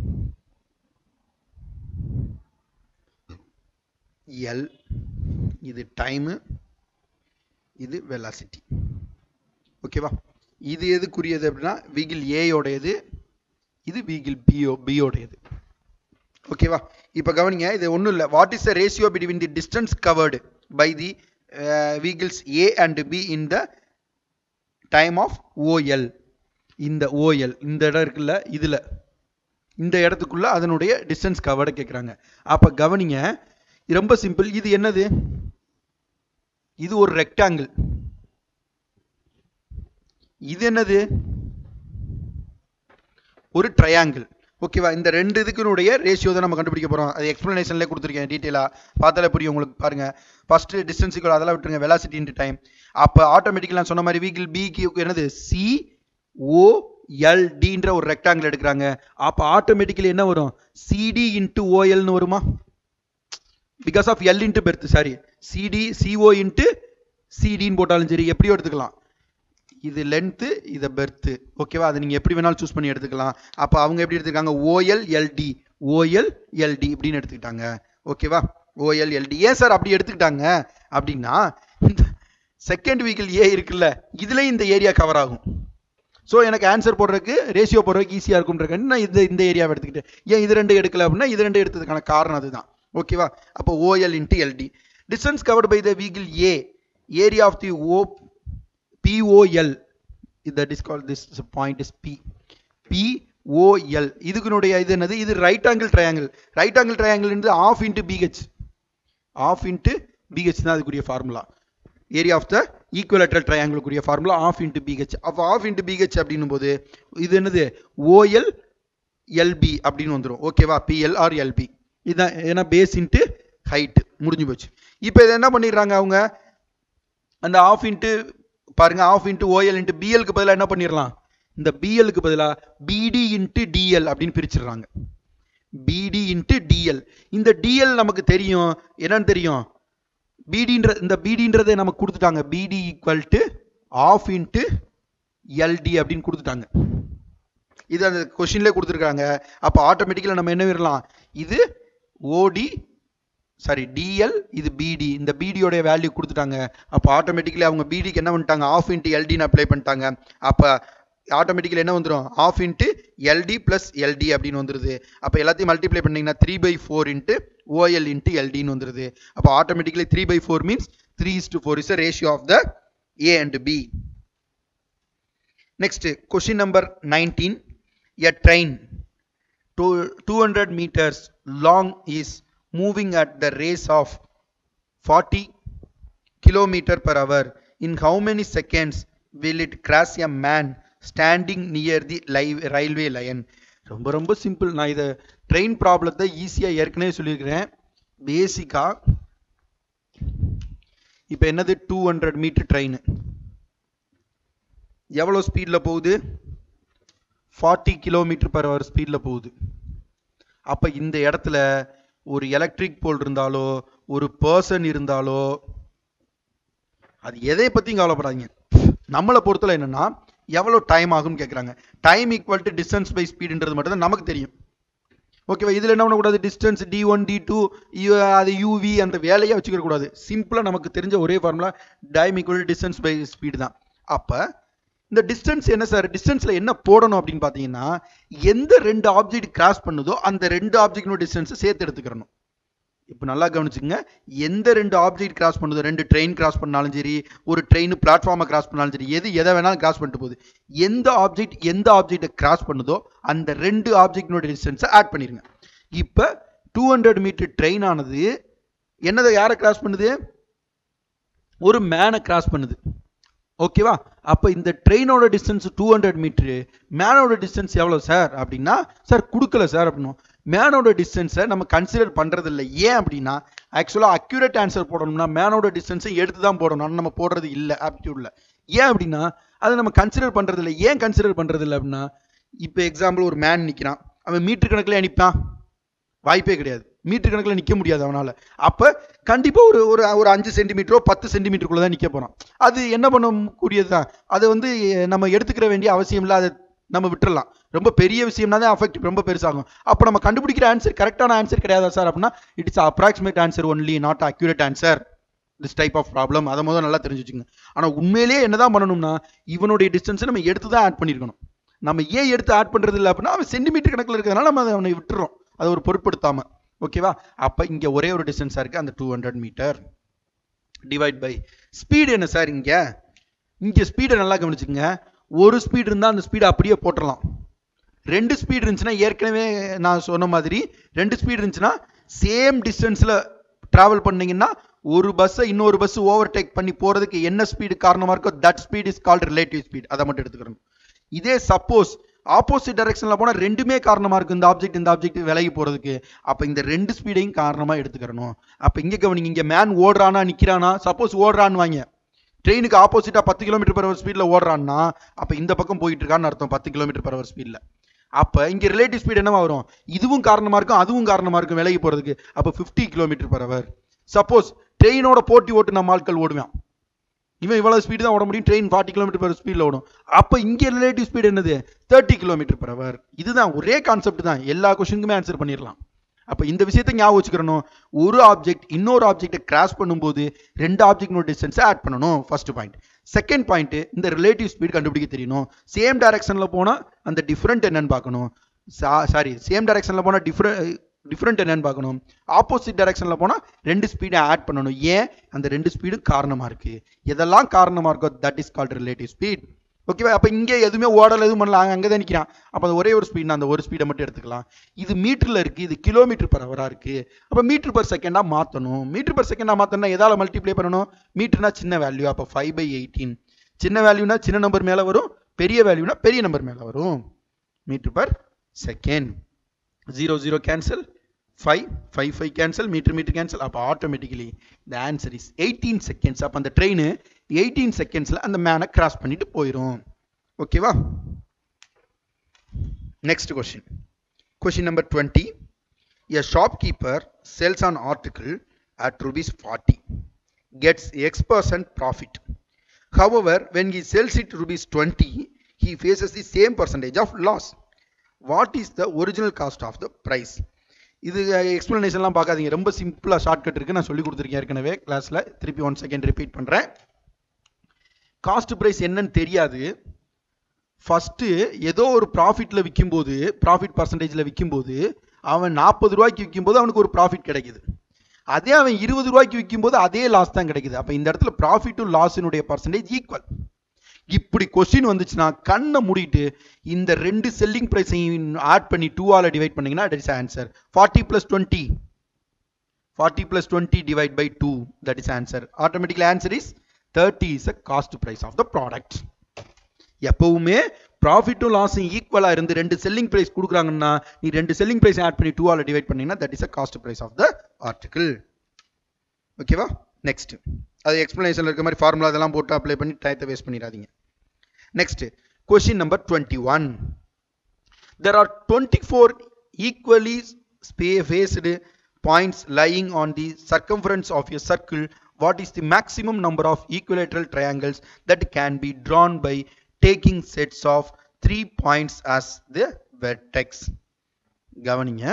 L இது time இது velocity ஓகேவா இது எதுக்குரியது அப்படின்னா வீகில் ஏயோடையது இது வீகில் PO பியோடையது ஓகேவா இப்போ கவனிங்க இது ஒன்றும் இல்லை what is the ratio between the distance covered by the vehicles A and B in the time of OL இந்த ஓஎல் இந்த இடம் இருக்குல்ல இதில் இந்த இடத்துக்குள்ள அதனுடைய டிஸ்டன்ஸ் கவர்டை கேட்குறாங்க அப்போ கவனிங்க ரொம்ப சிம்பிள் இது என்னது இது ஒரு ரெக்டாங்கிள் இது என்னது ஒரு ட்ரையாங்கிள் ஓகேவா இந்த ரெண்டு இதுக்குனுடைய ரேஷியோ தான் நம்ம கண்டுபிடிக்க போகிறோம் அது எக்ஸ்ப்ளனேஷன்லேயே கொடுத்துருக்கேன் டீட்டெயிலாக பார்த்தாலே புரியும் உங்களுக்கு பாருங்க ஃபர்ஸ்ட் டிஸ்டன்ஸ் ஈக்குவல் அதெல்லாம் விட்டுருங்க வெலாசிட்டி இன்ட்டு டைம் அப்போ ஆட்டோமேட்டிக்கலாக சொன்ன மாதிரி வீக்கிள் பிக்கு என்னது சி ஓ எல் டின்ற ஒரு ரெக்டாங்கிள் எடுக்கிறாங்க அப்போ ஆட்டோமேட்டிக்கலி என்ன வரும் சிடி இன்ட்டு ஓஎல்னு வருமா because half L into breadth sorry CD CO into சிடின்னு போட்டாலும் சரி எப்படியோ எடுத்துக்கலாம் இது லென்த்து இதை பெர்த்து ஓகேவா அதை நீங்கள் எப்படி வேணாலும் சூஸ் பண்ணி எடுத்துக்கலாம் அப்போ அவங்க எப்படி எடுத்துருக்காங்க ஓஎல் எல்டி ஓஎல் எல்டி இப்படின்னு எடுத்துக்கிட்டாங்க ஓகேவா ஓஎல் எல்டி ஏன் சார் அப்படி எடுத்துக்கிட்டாங்க அப்படின்னா இந்த செகண்ட் வீக்கில் ஏ இருக்குல்ல இதுலேயும் இந்த ஏரியா கவர் ஆகும் ஸோ எனக்கு ஆன்சர் போடுறதுக்கு ரேஷியோ போடுறதுக்கு ஈஸியாக இருக்கும்ன்றக்கு நான் இந்த இந்த ஏரியாவை எடுத்துக்கிட்டேன் ஏன் இது ரெண்டு எடுக்கல அப்படின்னா இது ரெண்டு எடுத்ததுக்கான காரணம் அதுதான் ஓகேவா அப்போ OL into LD distance covered by the வீக்கில் A area of the O POL that is called this point is P POL இதுக்குனுடைய இது என்னது இது right angle triangle right angle triangle இருந்து half into BH half into BH தான் அதுக்குரிய formula area of the equilateral ட்ரையாங்கிளுக்குரிய formula half into BH அப்போ half into BH அப்படின்னும் போது இது என்னது ஓஎல் எல்பி அப்படின்னு வந்துடும் ஓகேவா பிஎல் ஆர் எல்பி இதுதான் ஏன்னா பேஸ் இன்ட்டு ஹைட் முடிஞ்சு போச்சு இப்போ இதை என்ன பண்ணிடுறாங்க அவங்க அந்த ஆஃப் இன்ட்டு பாருங்க ஆஃப் இன்ட்டு ஓஎல் இன்ட்டு பிஎல்க்கு பதிலாக என்ன பண்ணிடலாம் இந்த பிஎல்க்கு பதிலாக பிடி இன்ட்டு டிஎல் அப்படின்னு பிரிச்சிடுறாங்க பிடி இன்ட்டு டிஎல் இந்த டிஎல் நமக்கு தெரியும் என்னன்னு தெரியும் பிடின்ற இந்த பிடின்றதை நமக்கு கொடுத்துட்டாங்க PD equal to half into LD அப்படின்னு கொடுத்துட்டாங்க இது அந்த கொஷின்லேயே கொடுத்துருக்காங்க அப்போ ஆட்டோமேட்டிக்கலாக நம்ம என்ன விடலாம் இது ஓடி சாரி டிஎல் இது பிடி இந்த பிடியோடைய வேல்யூ கொடுத்துட்டாங்க அப்போ ஆட்டோமேட்டிக்கலி அவங்க பிடிக்கு என்ன பண்ணிட்டாங்க ஆஃப் இன்ட்டு எல்டின்னு அப்ளை பண்ணிட்டாங்க அப்போ ஆட்டோமேட்டிக்கலி என்ன வந்துடும் half into LD plus LD அப்படின்னு வந்துருது அப்போ எல்லாத்தையும் மல்டிப்ளை பண்ணிங்கன்னா three by four into OL into எல்டின்னு வந்துருது அப்போ automatically three by four means three is to four is ratio of the A and B next question number nineteen a train two two hundred metres long is moving at the rate of forty kilometre per hour in how many seconds will it crash a man standing near the live railway line ரொம்ப ரொம்ப simple நான் இதை train ப்ராப்ளத்தை ஈஸியாக ஏற்கனவே சொல்லியிருக்கிறேன் பேசிக்காக இப்போ என்னது டூ ஹண்ட்ரட் மீட்டர் ட்ரெயின் எவ்வளோ ஸ்பீடில் போகுது ஃபார்ட்டி கிலோமீட்டர் பர் ஹவர் ஸ்பீடில் போகுது அப்போ இந்த இடத்துல ஒரு எலக்ட்ரிக் போல் இருந்தாலோ ஒரு பர்சன் இருந்தாலோ அது எதை பற்றியும் கவலைப்படாதீங்க நம்மளை பொறுத்தல என்னன்னா எவ்வளோ டைம் ஆகும்னு கேட்குறாங்க time equal to distance by ஸ்பீடுன்றது மட்டும் தான் நமக்கு தெரியும் ஓகேவா இதில் என்ன பண்ணக்கூடாது distance D one D two அது யூவி அந்த வேலையை வச்சுக்க கூடாது சிம்பிளாக நமக்கு தெரிஞ்ச ஒரே formula time equal distance by speed தான் அப்போ இந்த டிஸ்டன்ஸ் என்ன சார் டிஸ்டன்ஸில் என்ன போடணும் அப்படின்னு பார்த்தீங்கன்னா எந்த ரெண்டு ஆப்ஜெக்ட் கிராஸ் பண்ணுதோ அந்த ரெண்டு ஆப்ஜெக்டினோட டிஸ்டன்ஸை சேர்த்து எடுத்துக்கிறணும் இப்போ நல்லா கவனிச்சுங்க எந்த ரெண்டு ஆப்ஜெக்ட் கிராஸ் பண்ணுதோ ரெண்டு ட்ரெயின் கிராஸ் பண்ணாலும் சரி ஒரு ட்ரெயின் பிளாட்ஃபார்மை கிராஸ் பண்ணாலும் சரி எது எதை வேணாலும் கிராஸ் பண்ணிட்டு போகுது எந்த ஆப்ஜெக்ட் எந்த ஆப்ஜெக்டை கிராஸ் பண்ணுதோ அந்த ரெண்டு ஆப்ஜெக்டினோட டிஸ்டன்ஸை ஆட் பண்ணிருங்க இப்போ டூ ஹண்ட்ரட் மீட்டர் ட்ரெயின் ஆனது என்னதை யாரை கிராஸ் பண்ணுது ஒரு மேனை கிராஸ் பண்ணுது ஓகேவா அப்போ இந்த ட்ரெயினோட டிஸ்டன்ஸ் டூ ஹண்ட்ரட் மீட்ரு மேனோட டிஸ்டன்ஸ் எவ்வளோ சார் அப்படின்னா சார் கொடுக்கல சார் அப்படின்னும் மேனோட டிஸ்டன்ஸை நம்ம கன்சிடர் பண்ணுறது இல்லை ஏன் அப்படின்னா ஆக்சுவலாக அக்யூரேட் ஆன்சர் போடணும்னா மேனோட டிஸ்டன்ஸை எடுத்து தான் போடணும் ஆனா நம்ம போடுறது இல்லை ஆப்டியூடில் ஏன் அப்படின்னா அதை நம்ம கன்சிடர் பண்ணுறது இல்லை ஏன் கன்சிடர் பண்ணுறது இல்லை அப்படின்னா இப்போ எக்ஸாம்பிள் ஒரு மேன் நிற்கிறான் அவன் மீட்டர் கணக்கில் நிற்பான் வாய்ப்பே கிடையாது மீட்டர் கணக்கில் நிற்க முடியாது அவனால் அப்போ கண்டிப்பாக ஒரு ஒரு ஒரு அஞ்சு சென்டிமீட்டரோ பத்து சென்டிமீட்டருக்குள்ளே தான் நிற்க போகிறான் அது என்ன பண்ண கூடியது தான் அதை வந்து நம்ம எடுத்துக்கிற வேண்டிய அவசியம் இல்லை அதை நம்ம விட்டுறலாம் ரொம்ப பெரிய விஷயம்னா தான் அஃபெக்ட் ரொம்ப பெருசாகும் அப்போ நம்ம கண்டுபிடிக்கிற ஆன்சர் கரெக்டான ஆன்சர் கிடையாதா சார் அப்படின்னா it is approximate answer only not accurate answer this type of problem அதை முதல்ல நல்லா தெரிஞ்சு வச்சுங்க ஆனால் உண்மையிலேயே என்னதான் பண்ணணும்னா இவனுடைய டிஸ்டன்ஸை நம்ம எடுத்து தான் ஆட் பண்ணியிருக்கணும் நம்ம ஏன் எடுத்து ஆட் பண்ணுறது இல்லை அப்படின்னா அவன் சென்டிமீட்டர் கணக்கில் இருக்கிறதுனால நம்ம அதை அவனை விட்டுறோம் அதை ஒரு பொருட்படுத்தாமல் ஓகேவா அப்போ இங்கே ஒரே ஒரு டிஸ்டன்ஸாக இருக்குது அந்த two hundred metre divide by speed என்ன சார் இங்கே இங்கே ஸ்பீடை நல்லா கவனிச்சுங்க ஒரு ஸ்பீடு இருந்தால் அந்த ஸ்பீடை அப்படியே போட்டுடலாம் ரெண்டு ஸ்பீடு இருந்துச்சுன்னா ஏற்கனவே நான் சொன்ன மாதிரி ரெண்டு ஸ்பீடு இருந்துச்சுன்னா சேம் டிஸ்டன்ஸில் ட்ராவல் பண்ணீங்கன்னா ஒரு பஸ்ஸை இன்னொரு பஸ் ஓவர் டேக் பண்ணி போகிறதுக்கு என்ன ஸ்பீடு காரணமாக இருக்கோ that speed is called relative speed அதை மட்டும் எடுத்துக்கிறோம் இதே சப்போஸ் ஆப்போசிட் டைரக்ஷனில் போனால் ரெண்டுமே காரணமாக இருக்குது இந்த ஆப்ஜெக்ட் இந்த ஆப்ஜெக்ட் விலகி போகிறதுக்கு அப்போ இந்த ரெண்டு ஸ்பீடையும் காரணமாக எடுத்துக்கிறணும் அப்போ இங்கே கவனிங்க இங்கே மேன் ஓடுறானா நிற்கிறானா சப்போஸ் ஓடுறான்னு வாங்க ட்ரெயினுக்கு ஆப்போசிட்டாக பத்து கிலோமீட்டர் பர் ஹவர் ஸ்பீடில் ஓடுறான்னா அப்போ இந்த பக்கம் போயிட்டு இருக்கான்னு அர்த்தம் பத்து கிலோமீட்டர் பர் ஹவர் ஸ்பீடில் அப்போ இங்கே ரிலேட்டிவ் ஸ்பீடு என்னவா வரும் இதுவும் காரணமாக இருக்கும் அதுவும் காரணமாக இருக்கும் விலகி போகிறதுக்கு அப்போ fifty kilometre per hour suppose ட்ரெயினோட போட்டி ஓட்டு நம்ம ஆட்கள் ஓடுவான் இவன் இவ்வளவு ஸ்பீடு தான் ஓட முடியும் ட்ரெயின் ஃபார்ட்டி கிலோமீட்டர் பர் ஸ்பீடில் ஓடும் அப்போ இங்கே ரிலேட்டிவ் ஸ்பீடு என்னது தேர்ட்டி கிலோமீட்டர் பர் ஹவர் இதுதான் ஒரே கான்செப்ட் தான் எல்லா கொஸ்டினுக்குமே ஆன்சர் பண்ணிடலாம் அப்போ இந்த விஷயத்தை ஞாபகம் வச்சுக்கிறணும் ஒரு ஆப்ஜெக்ட் இன்னொரு ஆப்ஜெக்ட்டை கிராஸ் பண்ணும்போது ரெண்டு ஆப்ஜெக்டோட டிஸ்டன்ஸை ஆட் பண்ணணும் ஃபர்ஸ்ட் பாயிண்ட் செகண்ட் பாயிண்ட் இந்த ரிலேட்டிவ் ஸ்பீட் கண்டுபிடிக்க தெரியணும் சேம் டைரக்ஷனில் போனால் அந்த டிஃப்ரெண்ட் என்னன்னு பார்க்கணும் சாரி சேம் டைரக்ஷனில் போனால் டிஃப்ரெண்ட் டிஃப்ரெண்ட் என்னன்னு பார்க்கணும் ஆப்போசிட் டைரக்ஷனில் போனால் ரெண்டு ஸ்பீடை ஆட் பண்ணணும் ஏன் அந்த ரெண்டு ஸ்பீடும் காரணமாக இருக்குது எதெல்லாம் காரணமாக இருக்கோ that is called relative speed ஓகேவா அப்போ இங்கே எதுவுமே ஓடல எதுவும் பண்ணல அங்கே தான் நிற்கிறான் அப்போ அந்த ஒரே ஒரு ஸ்பீட் அந்த ஒரு ஸ்பீடை மட்டும் எடுத்துக்கலாம் இது மீட்டரில் இருக்குது இது கிலோமீட்டர் பர் ஹவராக இருக்குது அப்போ மீட்டர் பர் செகண்டாக மாற்றணும் மீட்டர் பர் செகண்டாக மாற்றணும்னா எதால் மல்டிப்ளை பண்ணணும் மீட்டர்னா சின்ன வேல்யூ அப்போ ஃபைவ் பை எயிட்டீன் சின்ன வேல்யூனா சின்ன நம்பர் மேலே வரும் பெரிய வேல்யூனா பெரிய நம்பர் மேலே வரும் metre per second zero zero cancel five five five cancel metre metre cancel அப்போ automatically the answer is eighteen seconds அப்போ அந்த ட்ரெயின் எயிட்டீன் செகண்ட்ஸில் அந்த மேனை கிராஸ் பண்ணிட்டு போயிடும் ஓகேவா next question question number twenty a shopkeeper sells an article at rupees forty gets X percent profit However, when he sells it rupees 20, he faces the same percentage of loss. What is the original cost of the price? இது எக்ஸ்பிளனேஷன்லாம் பார்க்காதீங்க ரொம்ப சிம்பிளாக shortcut இருக்குது நான் சொல்லி கொடுத்துருக்கேன் ஏற்கனவே கிளாஸில் திருப்பி ஒன் செகண்ட் ரிப்பீட் பண்ணுறேன் காஸ்ட் ப்ரைஸ் என்னன்னு தெரியாது ஃபஸ்ட்டு ஏதோ ஒரு ப்ராஃபிட்டில் விற்கும்போது ப்ராஃபிட் பர்சன்டேஜில் விற்கும்போது அவன் நாற்பது ரூபாய்க்கு விற்கும்போது அவனுக்கு ஒரு ப்ராஃபிட் கிடைக்குது அதே அவன் இருபது ரூபாய்க்கு விற்கும்போது அதே லாஸ் தான் கிடைக்குது அப்போ இந்த இடத்துல ப்ராஃபிட்டும் லாஸினுடைய பர்சன்டேஜ் ஈக்குவல் இப்படி கொஸ்டின் வந்துச்சுன்னா கண்ணை மூடிட்டு இந்த ரெண்டு செல்லிங் ப்ரைஸையும் ஆட் பண்ணி டூவால் டிவைட் பண்ணீங்கன்னா that is answer forty plus twenty forty plus twenty divide by two that is answer automatically answer is thirty is a cost price of the product எப்பவுமே ப்ராஃபிட்டும் லாஸும் ஈக்குவலாக இருந்து ரெண்டு செல்லிங் ப்ரைஸ் கொடுக்குறாங்கன்னா நீ ரெண்டு செல்லிங் ப்ரைஸ் ஆட் பண்ணி டூவால் டிவைட் பண்ணீங்கன்னா that is a cost price of the article ஓகேவா நெக்ஸ்ட் அது எக்ஸ்பிளனேஷன் இருக்க மாதிரி ஃபார்முலா அதெல்லாம் போட்டு அப்ளை பண்ணி டயத்தை வேஸ்ட் பண்ணிடாதீங்க next question number twenty one there are twenty four equally spaced points lying on the circumference of a circle what is the maximum number of equilateral triangles that can be drawn by taking sets of three points as the vertex கவனிங்க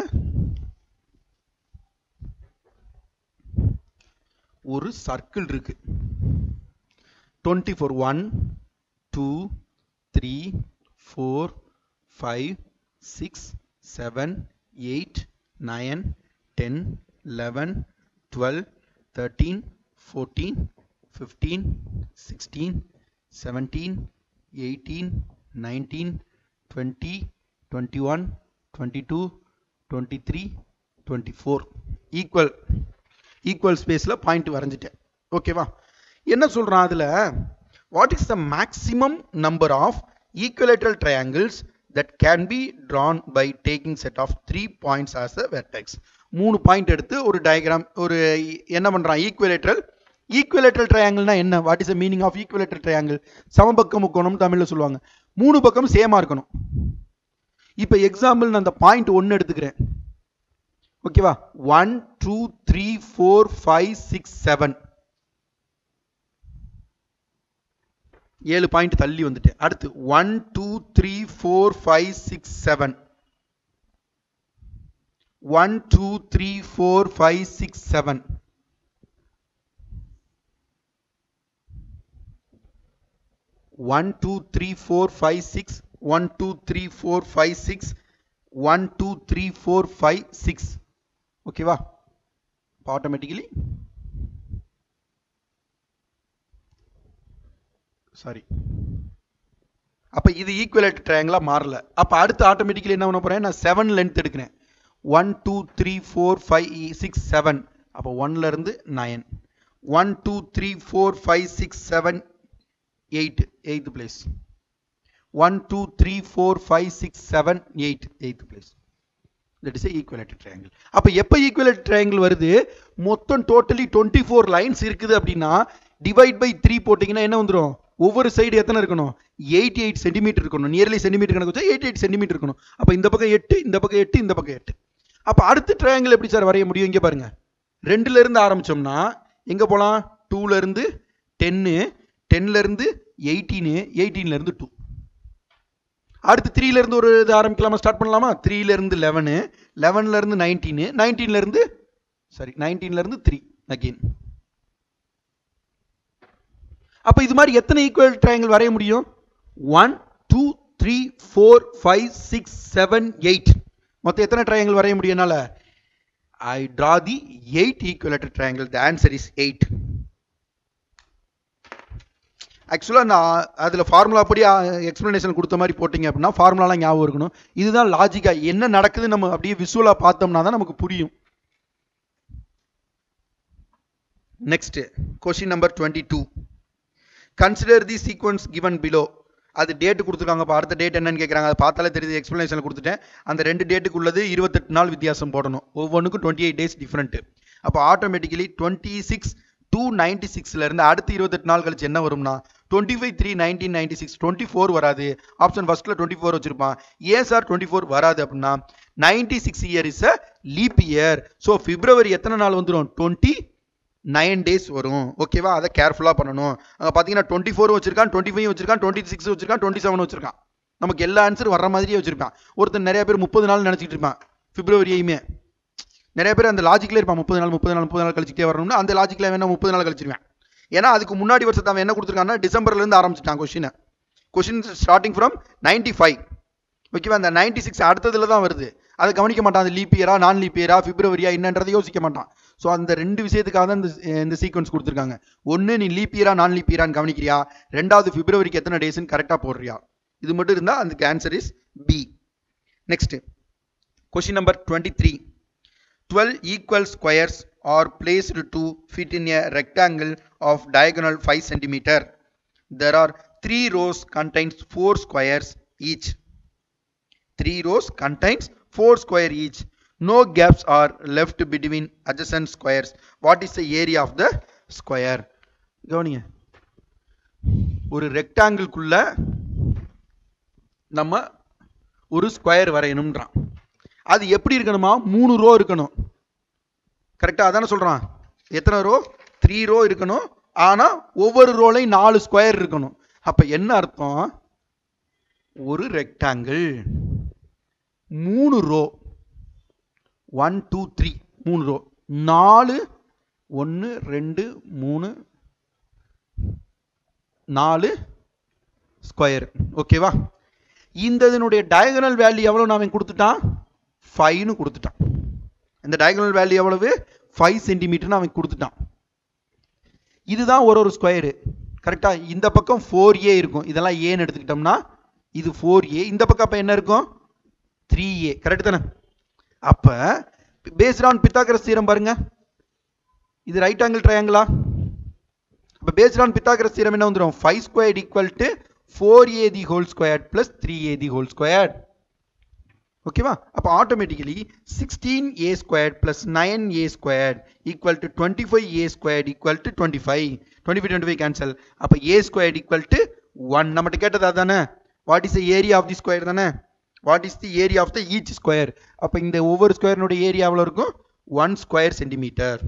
ஒரு circle இருக்கு twenty four one two three four five six seven eight nine 10, 11, 12, 13, 14, 15, 16, 17, 18, 19, 20, 21, 22, 23, 24. Equal equal ஸ்பேஸில் point வரைஞ்சிட்டேன் ஓகேவா என்ன சொல்கிறான் அதில் what is the maximum number of equilateral triangles that can be drawn by taking set of three points as a vertex மூணு point எடுத்து ஒரு diagram ஒரு என்ன பண்றான் ஈக்குவலேட்டரல் ஈக்குவலேட்டரல் ட்ரையாங்கிள்னா என்ன what is the meaning of equilateral triangle சமபக்க முக்கோணம் தமிழ்ல சொல்லுவாங்க மூணு பக்கம் சேமா இருக்கணும் இப்போ எக்ஸாம்பிள் நான் அந்த பாயிண்ட் ஒன்று எடுத்துக்கிறேன் ஓகேவா one two three four five six seven ஏழு பாயிண்ட் தள்ளி வந்துட்டேன் அடுத்து one two three four five six seven one two three four five six seven one two three four five six one two three four five six one two three four five six ஓகேவா automatically sorry அப்போ இது ஈக்குவலேட் ட்ரையாங்கிளாக மாறல அப்போ அடுத்து automatically என்ன பண்ண போகிறேன் நான் செவன் லென்த் எடுக்கிறேன் one two three four five six seven அப்போ ஒன்லேருந்து nine one two three four five six seven eight eighth place one two three four five six seven eight eighth place that is equilateral triangle அப்போ எப்போ ஈக்குவலேட் triangle வருது மொத்தம் totally twenty four lines இருக்குது அப்படின்னா divide by three போட்டிங்கன்னா என்ன வந்துடும் ஒவ்வொரு சைடு எத்தனை இருக்கணும் எயிட்டி எயிட் சென்டிமீட்டர் இருக்கணும் நியர்லி சென்டிமீட்டர் கணக்கு வச்சா எயிட்டி எயிட் சென்டிமீட்டர் இருக்கணும் அப்போ இந்த பக்கம் எட்டு இந்த பக்கம் எட்டு இந்த பக்கம் எட்டு அப்போ அடுத்த ட்ரையாங்கிள் எப்படி சார் வரைய முடியும் இங்கே பாருங்க ரெண்டுல இருந்து ஆரம்பிச்சோம்னா எங்கே போகலாம் டூல இருந்து டென்னு டென்ல இருந்து எயிட்டீனு எயிட்டீன்ல இருந்து டூ அடுத்து த்ரீல இருந்து ஒரு இது ஆரம்பிக்கலாமா ஸ்டார்ட் பண்ணலாமா த்ரீல இருந்து லெவனு லெவன்ல இருந்து நைன்டீனு நைன்டீன்ல இருந்து சாரி நைன்டீன்ல இருந்து த்ரீ அகெயின் அப்போ இது மாதிரி எத்தனை ஈக்குவல் ட்ரையாங்கிள் வரைய முடியும் one two three four five six seven eight மொத்தம் எத்தனை ட்ரையாங்கிள் வரைய முடியும் என்னால் I draw the eight equilateral triangle the answer is eight ஆக்சுவலாக நான் அதில் ஃபார்முலா படி எக்ஸ்ப்ளனேஷன் கொடுத்த மாதிரி போட்டிங்க அப்படின்னா ஃபார்முலாலாம் ஞாபகம் இருக்கணும் இதுதான் லாஜிக்காக என்ன நடக்குது நம்ம அப்படியே விசுவலாக பார்த்தோம்னா தான் நமக்கு புரியும் next question number twenty two consider the sequence given below அது டேட் கொடுத்துருக்காங்க இப்போ அடுத்த டேட் என்னன்னு கேட்குறாங்க அதை பார்த்தாலே தெரியுது எக்ஸ்ப்ளனேஷன் கொடுத்துட்டேன் அந்த ரெண்டு டேட்டுக்கு உள்ளது இருபத்தெட்டு நாள் வித்தியாசம் போடணும் ஒவ்வொன்றுக்கும் டுவெண்ட்டி எயிட் டேஸ் டிஃப்ரெண்ட்டு அப்போ automatically twenty six two ninety சிக்ஸ்ல இருந்து அடுத்து இருபத்தெட்டு நாள் கழிச்சு என்ன வரும்னா twenty five three nineteen ninety six twenty four வராது ஆப்ஷன் ஃபர்ஸ்ட்ல டுவெண்ட்டி ஃபோர் வச்சிருப்பான் ஏன் சார் டுவெண்ட்டி ஃபோர் வராது அப்படின்னா ninety six year is a leap year so February எத்தனை நாள் வந்துடும் டுவெண்ட்டி நைன் டேஸ் வரும் ஓகேவா அதை கேர்ஃபுல்லாக பண்ணணும் அங்கே பார்த்தீங்கன்னா டுவெண்ட்டி ஃபோர் வச்சிருக்கான் டுவெண்ட்டி ஃபைவ் வச்சிருக்கான் டுவெண்ட்டி சிக்ஸ் வச்சிருக்கான் டுவெண்ட்டி செவன் வச்சிருக்கான் நமக்கு எல்லா ஆன்சர் வர மாதிரியே வச்சிருப்பான் ஒருத்தர் நிறைய பேர் முப்பது நாள் நினச்சிட்டு இருப்பான் பிப்ரவரியையுமே நிறைய பேர் அந்த லாஜிக்கில் இருப்பான் முப்பது நாள் முப்பது நாள் முப்பது நாள் கழிச்சிட்டே வரணும்னு அந்த லாஜிக்கில் வேணா முப்பது நாள் கழிச்சிருவேன் ஏன்னா அதுக்கு முன்னாடி வருஷத்தை அவன் என்ன கொடுத்துருக்கான்னா டிசம்பர்லேருந்து ஆரம்பிச்சிட்டான் கொஷினை question starting from ninety five ஓகேவா அந்த நைன்டி சிக்ஸ் அடுத்ததுல தான் வருது அதை கவனிக்க மாட்டான் அது லீப் இயரா நான் லீப் இயரா பிப்ரவரியா என்னன்றதை யோசிக்க மாட்டான் ஸோ அந்த ரெண்டு விஷயத்துக்காக தான் இந்த இந்த சீக்வன்ஸ் கொடுத்துருக்காங்க ஒன்று நீ லீப் இயரா நான் லீப் இயரான்னு கவனிக்கிறியா ரெண்டாவது பிப்ரவரிக்கு எத்தனை டேஸ்ன்னு கரெக்டாக போடுறியா இது மட்டும் இருந்தால் அதுக்கு answer is B next question number twenty three twelve equal squares are placed to fit in a rectangle of diagonal five centimetre there are three rows contains four squares each three rows contains four square each no gaps are left between adjacent squares what is the area of the square கவனிங்க ஒரு ரெக்டாங்கிள்குள்ள நம்ம ஒரு square வரையணும்ன்றான் அது எப்படி இருக்கணுமா மூணு row இருக்கணும் கரெக்டா அதானே சொல்றான் எத்தனை ரோ த்ரீ ரோ இருக்கணும் ஆனா ஒவ்வொரு ரோலையும் நாலு ஸ்கொயர் இருக்கணும் அப்ப என்ன அர்த்தம் ஒரு ரெக்டாங்கிள் மூணு ரோ ஒன் டூ த்ரீ மூணு ரோ நாலு ஒன்று ரெண்டு மூணு நாலு ஸ்கொயர் ஓகேவா இந்த இதனுடைய டயகனல் வேல்யூ எவ்வளவு நான் கொடுத்துட்டான் ஃபைவ்னு கொடுத்துட்டான் இந்த டயகனல் வேல்யூ எவ்வளவு ஃபைவ் சென்டிமீட்டர்னு அவன் கொடுத்துட்டான் இதுதான் ஒரு ஒரு ஸ்கொயரு கரெக்டா இந்த பக்கம் ஃபோர் ஏ இருக்கும் இதெல்லாம் ஏன்னு எடுத்துக்கிட்டோம்னா இது ஃபோர் ஏ இந்த பக்கம் அப்போ என்ன இருக்கும் த்ரீ ஏ கரெக்ட் தானே அப்போ பேஸ்ட் ஆன் பித்தாகரஸ் தீரம் பாருங்க இது ரைட் ஆங்கிள் ட்ரையாங்கிளா அப்போ பேஸ்ட் ஆன் பித்தாகரஸ் தீரம் என்ன வந்துடும் five square equal to four A the whole square plus three A the whole square ஓகேவா அப்போ automatically sixteen A square plus nine A square equal to twenty five A square equal to twenty five twenty five twenty five cancel அப்போ A square equal to one நம்மகிட்ட கேட்டது அதானே what is the area of the square தானே what is the area of the each square அப்போ இந்த ஒவ்வொரு ஸ்கொயரினுடைய area எவ்வளோ இருக்கும் one square centimetre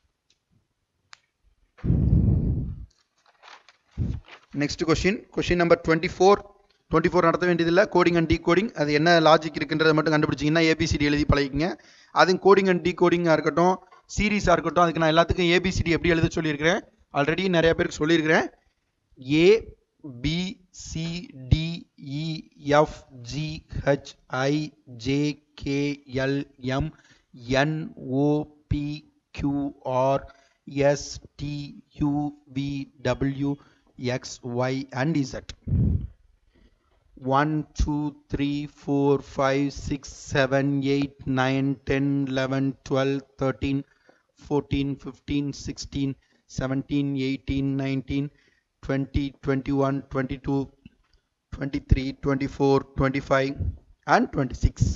next question question number twenty four twenty four நடத்த வேண்டியதில்லை கோடிங் அண்ட் டீ கோடிங் அது என்ன லாஜிக் இருக்குன்றதை மட்டும் கண்டுபிடிச்சிங்கன்னா ஏபிசிடி எழுதி பழகிங்க அது கோடிங் அண்ட் டீ கோடிங்காக இருக்கட்டும் சீரீஸாக இருக்கட்டும் அதுக்கு நான் எல்லாத்துக்கும் ஏபிசிடி எப்படி எழுத சொல்லியிருக்கிறேன் ஆல்ரெடி நிறைய பேருக்கு சொல்லியிருக்கிறேன் A B C D E F G H I J K L M N O P Q R S T U V W X Y and Z 1 2 3 4 5 6 7 8 9 10 11 12 13 14 15 16 17 18 19 20 21 22 23 24 25 and 26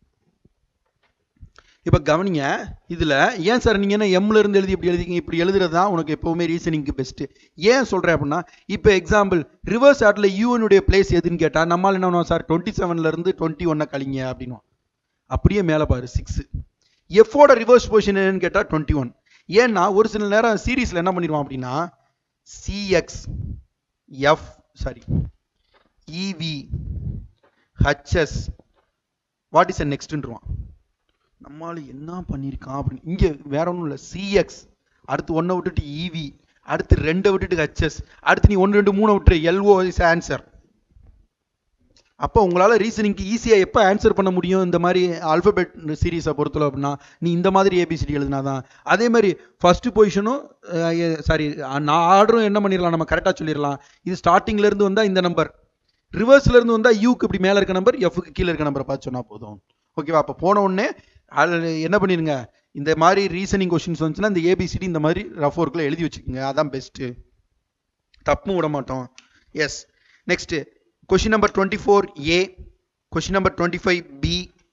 இப்போ கவனிங்க இதில் ஏன் சார் நீங்கள் என்ன எம்ல இருந்து எழுதி இப்படி எழுதிங்க இப்படி எழுதுறது தான் உனக்கு எப்போவுமே ரீசனிங்க்கு பெஸ்ட்டு ஏன் சொல்கிறேன் அப்படின்னா இப்போ எக்ஸாம்பிள் ரிவர்ஸ் ஆர்டில் யூனுடைய பிளேஸ் எதுன்னு கேட்டால் நம்மளால் என்ன பண்ணுவோம் சார் டுவெண்ட்டி செவன்லேருந்து டுவெண்ட்டி ஒன்னை கழிங்க அப்படின்னும் அப்படியே மேலே பாரு சிக்ஸு எஃபோட ரிவர்ஸ் பொசிஷன் என்னன்னு கேட்டால் டுவெண்ட்டி ஒன் ஏன்னா ஒரு சில நேரம் சீரீஸில் என்ன பண்ணிடுவோம் அப்படின்னா C X F sorry E V H S what is a நெக்ஸ்ட்ன்றுவான் நம்மளால என்ன பண்ணியிருக்கான் அப்படின்னு இங்கே வேற ஒன்றும் இல்லை சிஎக்ஸ் அடுத்து ஒன்றை விட்டுட்டு இவி அடுத்து ரெண்டை விட்டுட்டு ஹச்எஸ் அடுத்து நீ ஒன்று ரெண்டு மூணை விட்டுரு எல்ஓ இஸ் ஆன்சர் அப்போ உங்களால் ரீசனிங்க்கு ஈஸியாக எப்போ ஆன்சர் பண்ண முடியும் இந்த மாதிரி ஆல்பபெட் சீரீஸை பொறுத்தல அப்படின்னா நீ இந்த மாதிரி ஏபிசிடி எழுதினா தான் அதே மாதிரி ஃபர்ஸ்ட் பொசிஷனும் சாரி நான் ஆர்டரும் என்ன பண்ணிடலாம் நம்ம கரெக்டாக சொல்லிடலாம் இது ஸ்டார்டிங்லேருந்து வந்தால் இந்த நம்பர் ரிவர்ஸ்லேருந்து வந்தால் யூக்கு இப்படி மேலே இருக்க நம்பர் எஃப்க்கு கீழே இருக்க நம்பரை பார்த்து சொன்னால் போதும் ஓகேவா அப்போ போன உடனே என்ன பண்ணிடுங்க இந்த மாதிரி ரீசனிங் கொஸ்டின்ஸ் வந்துச்சுன்னா இந்த ஏபிசிடி இந்த மாதிரி ரஃப் ஒர்க்கில் எழுதி வச்சுக்கோங்க அதான் பெஸ்ட்டு தப்பும் விட மாட்டோம் yes next question number twenty four A question number twenty five B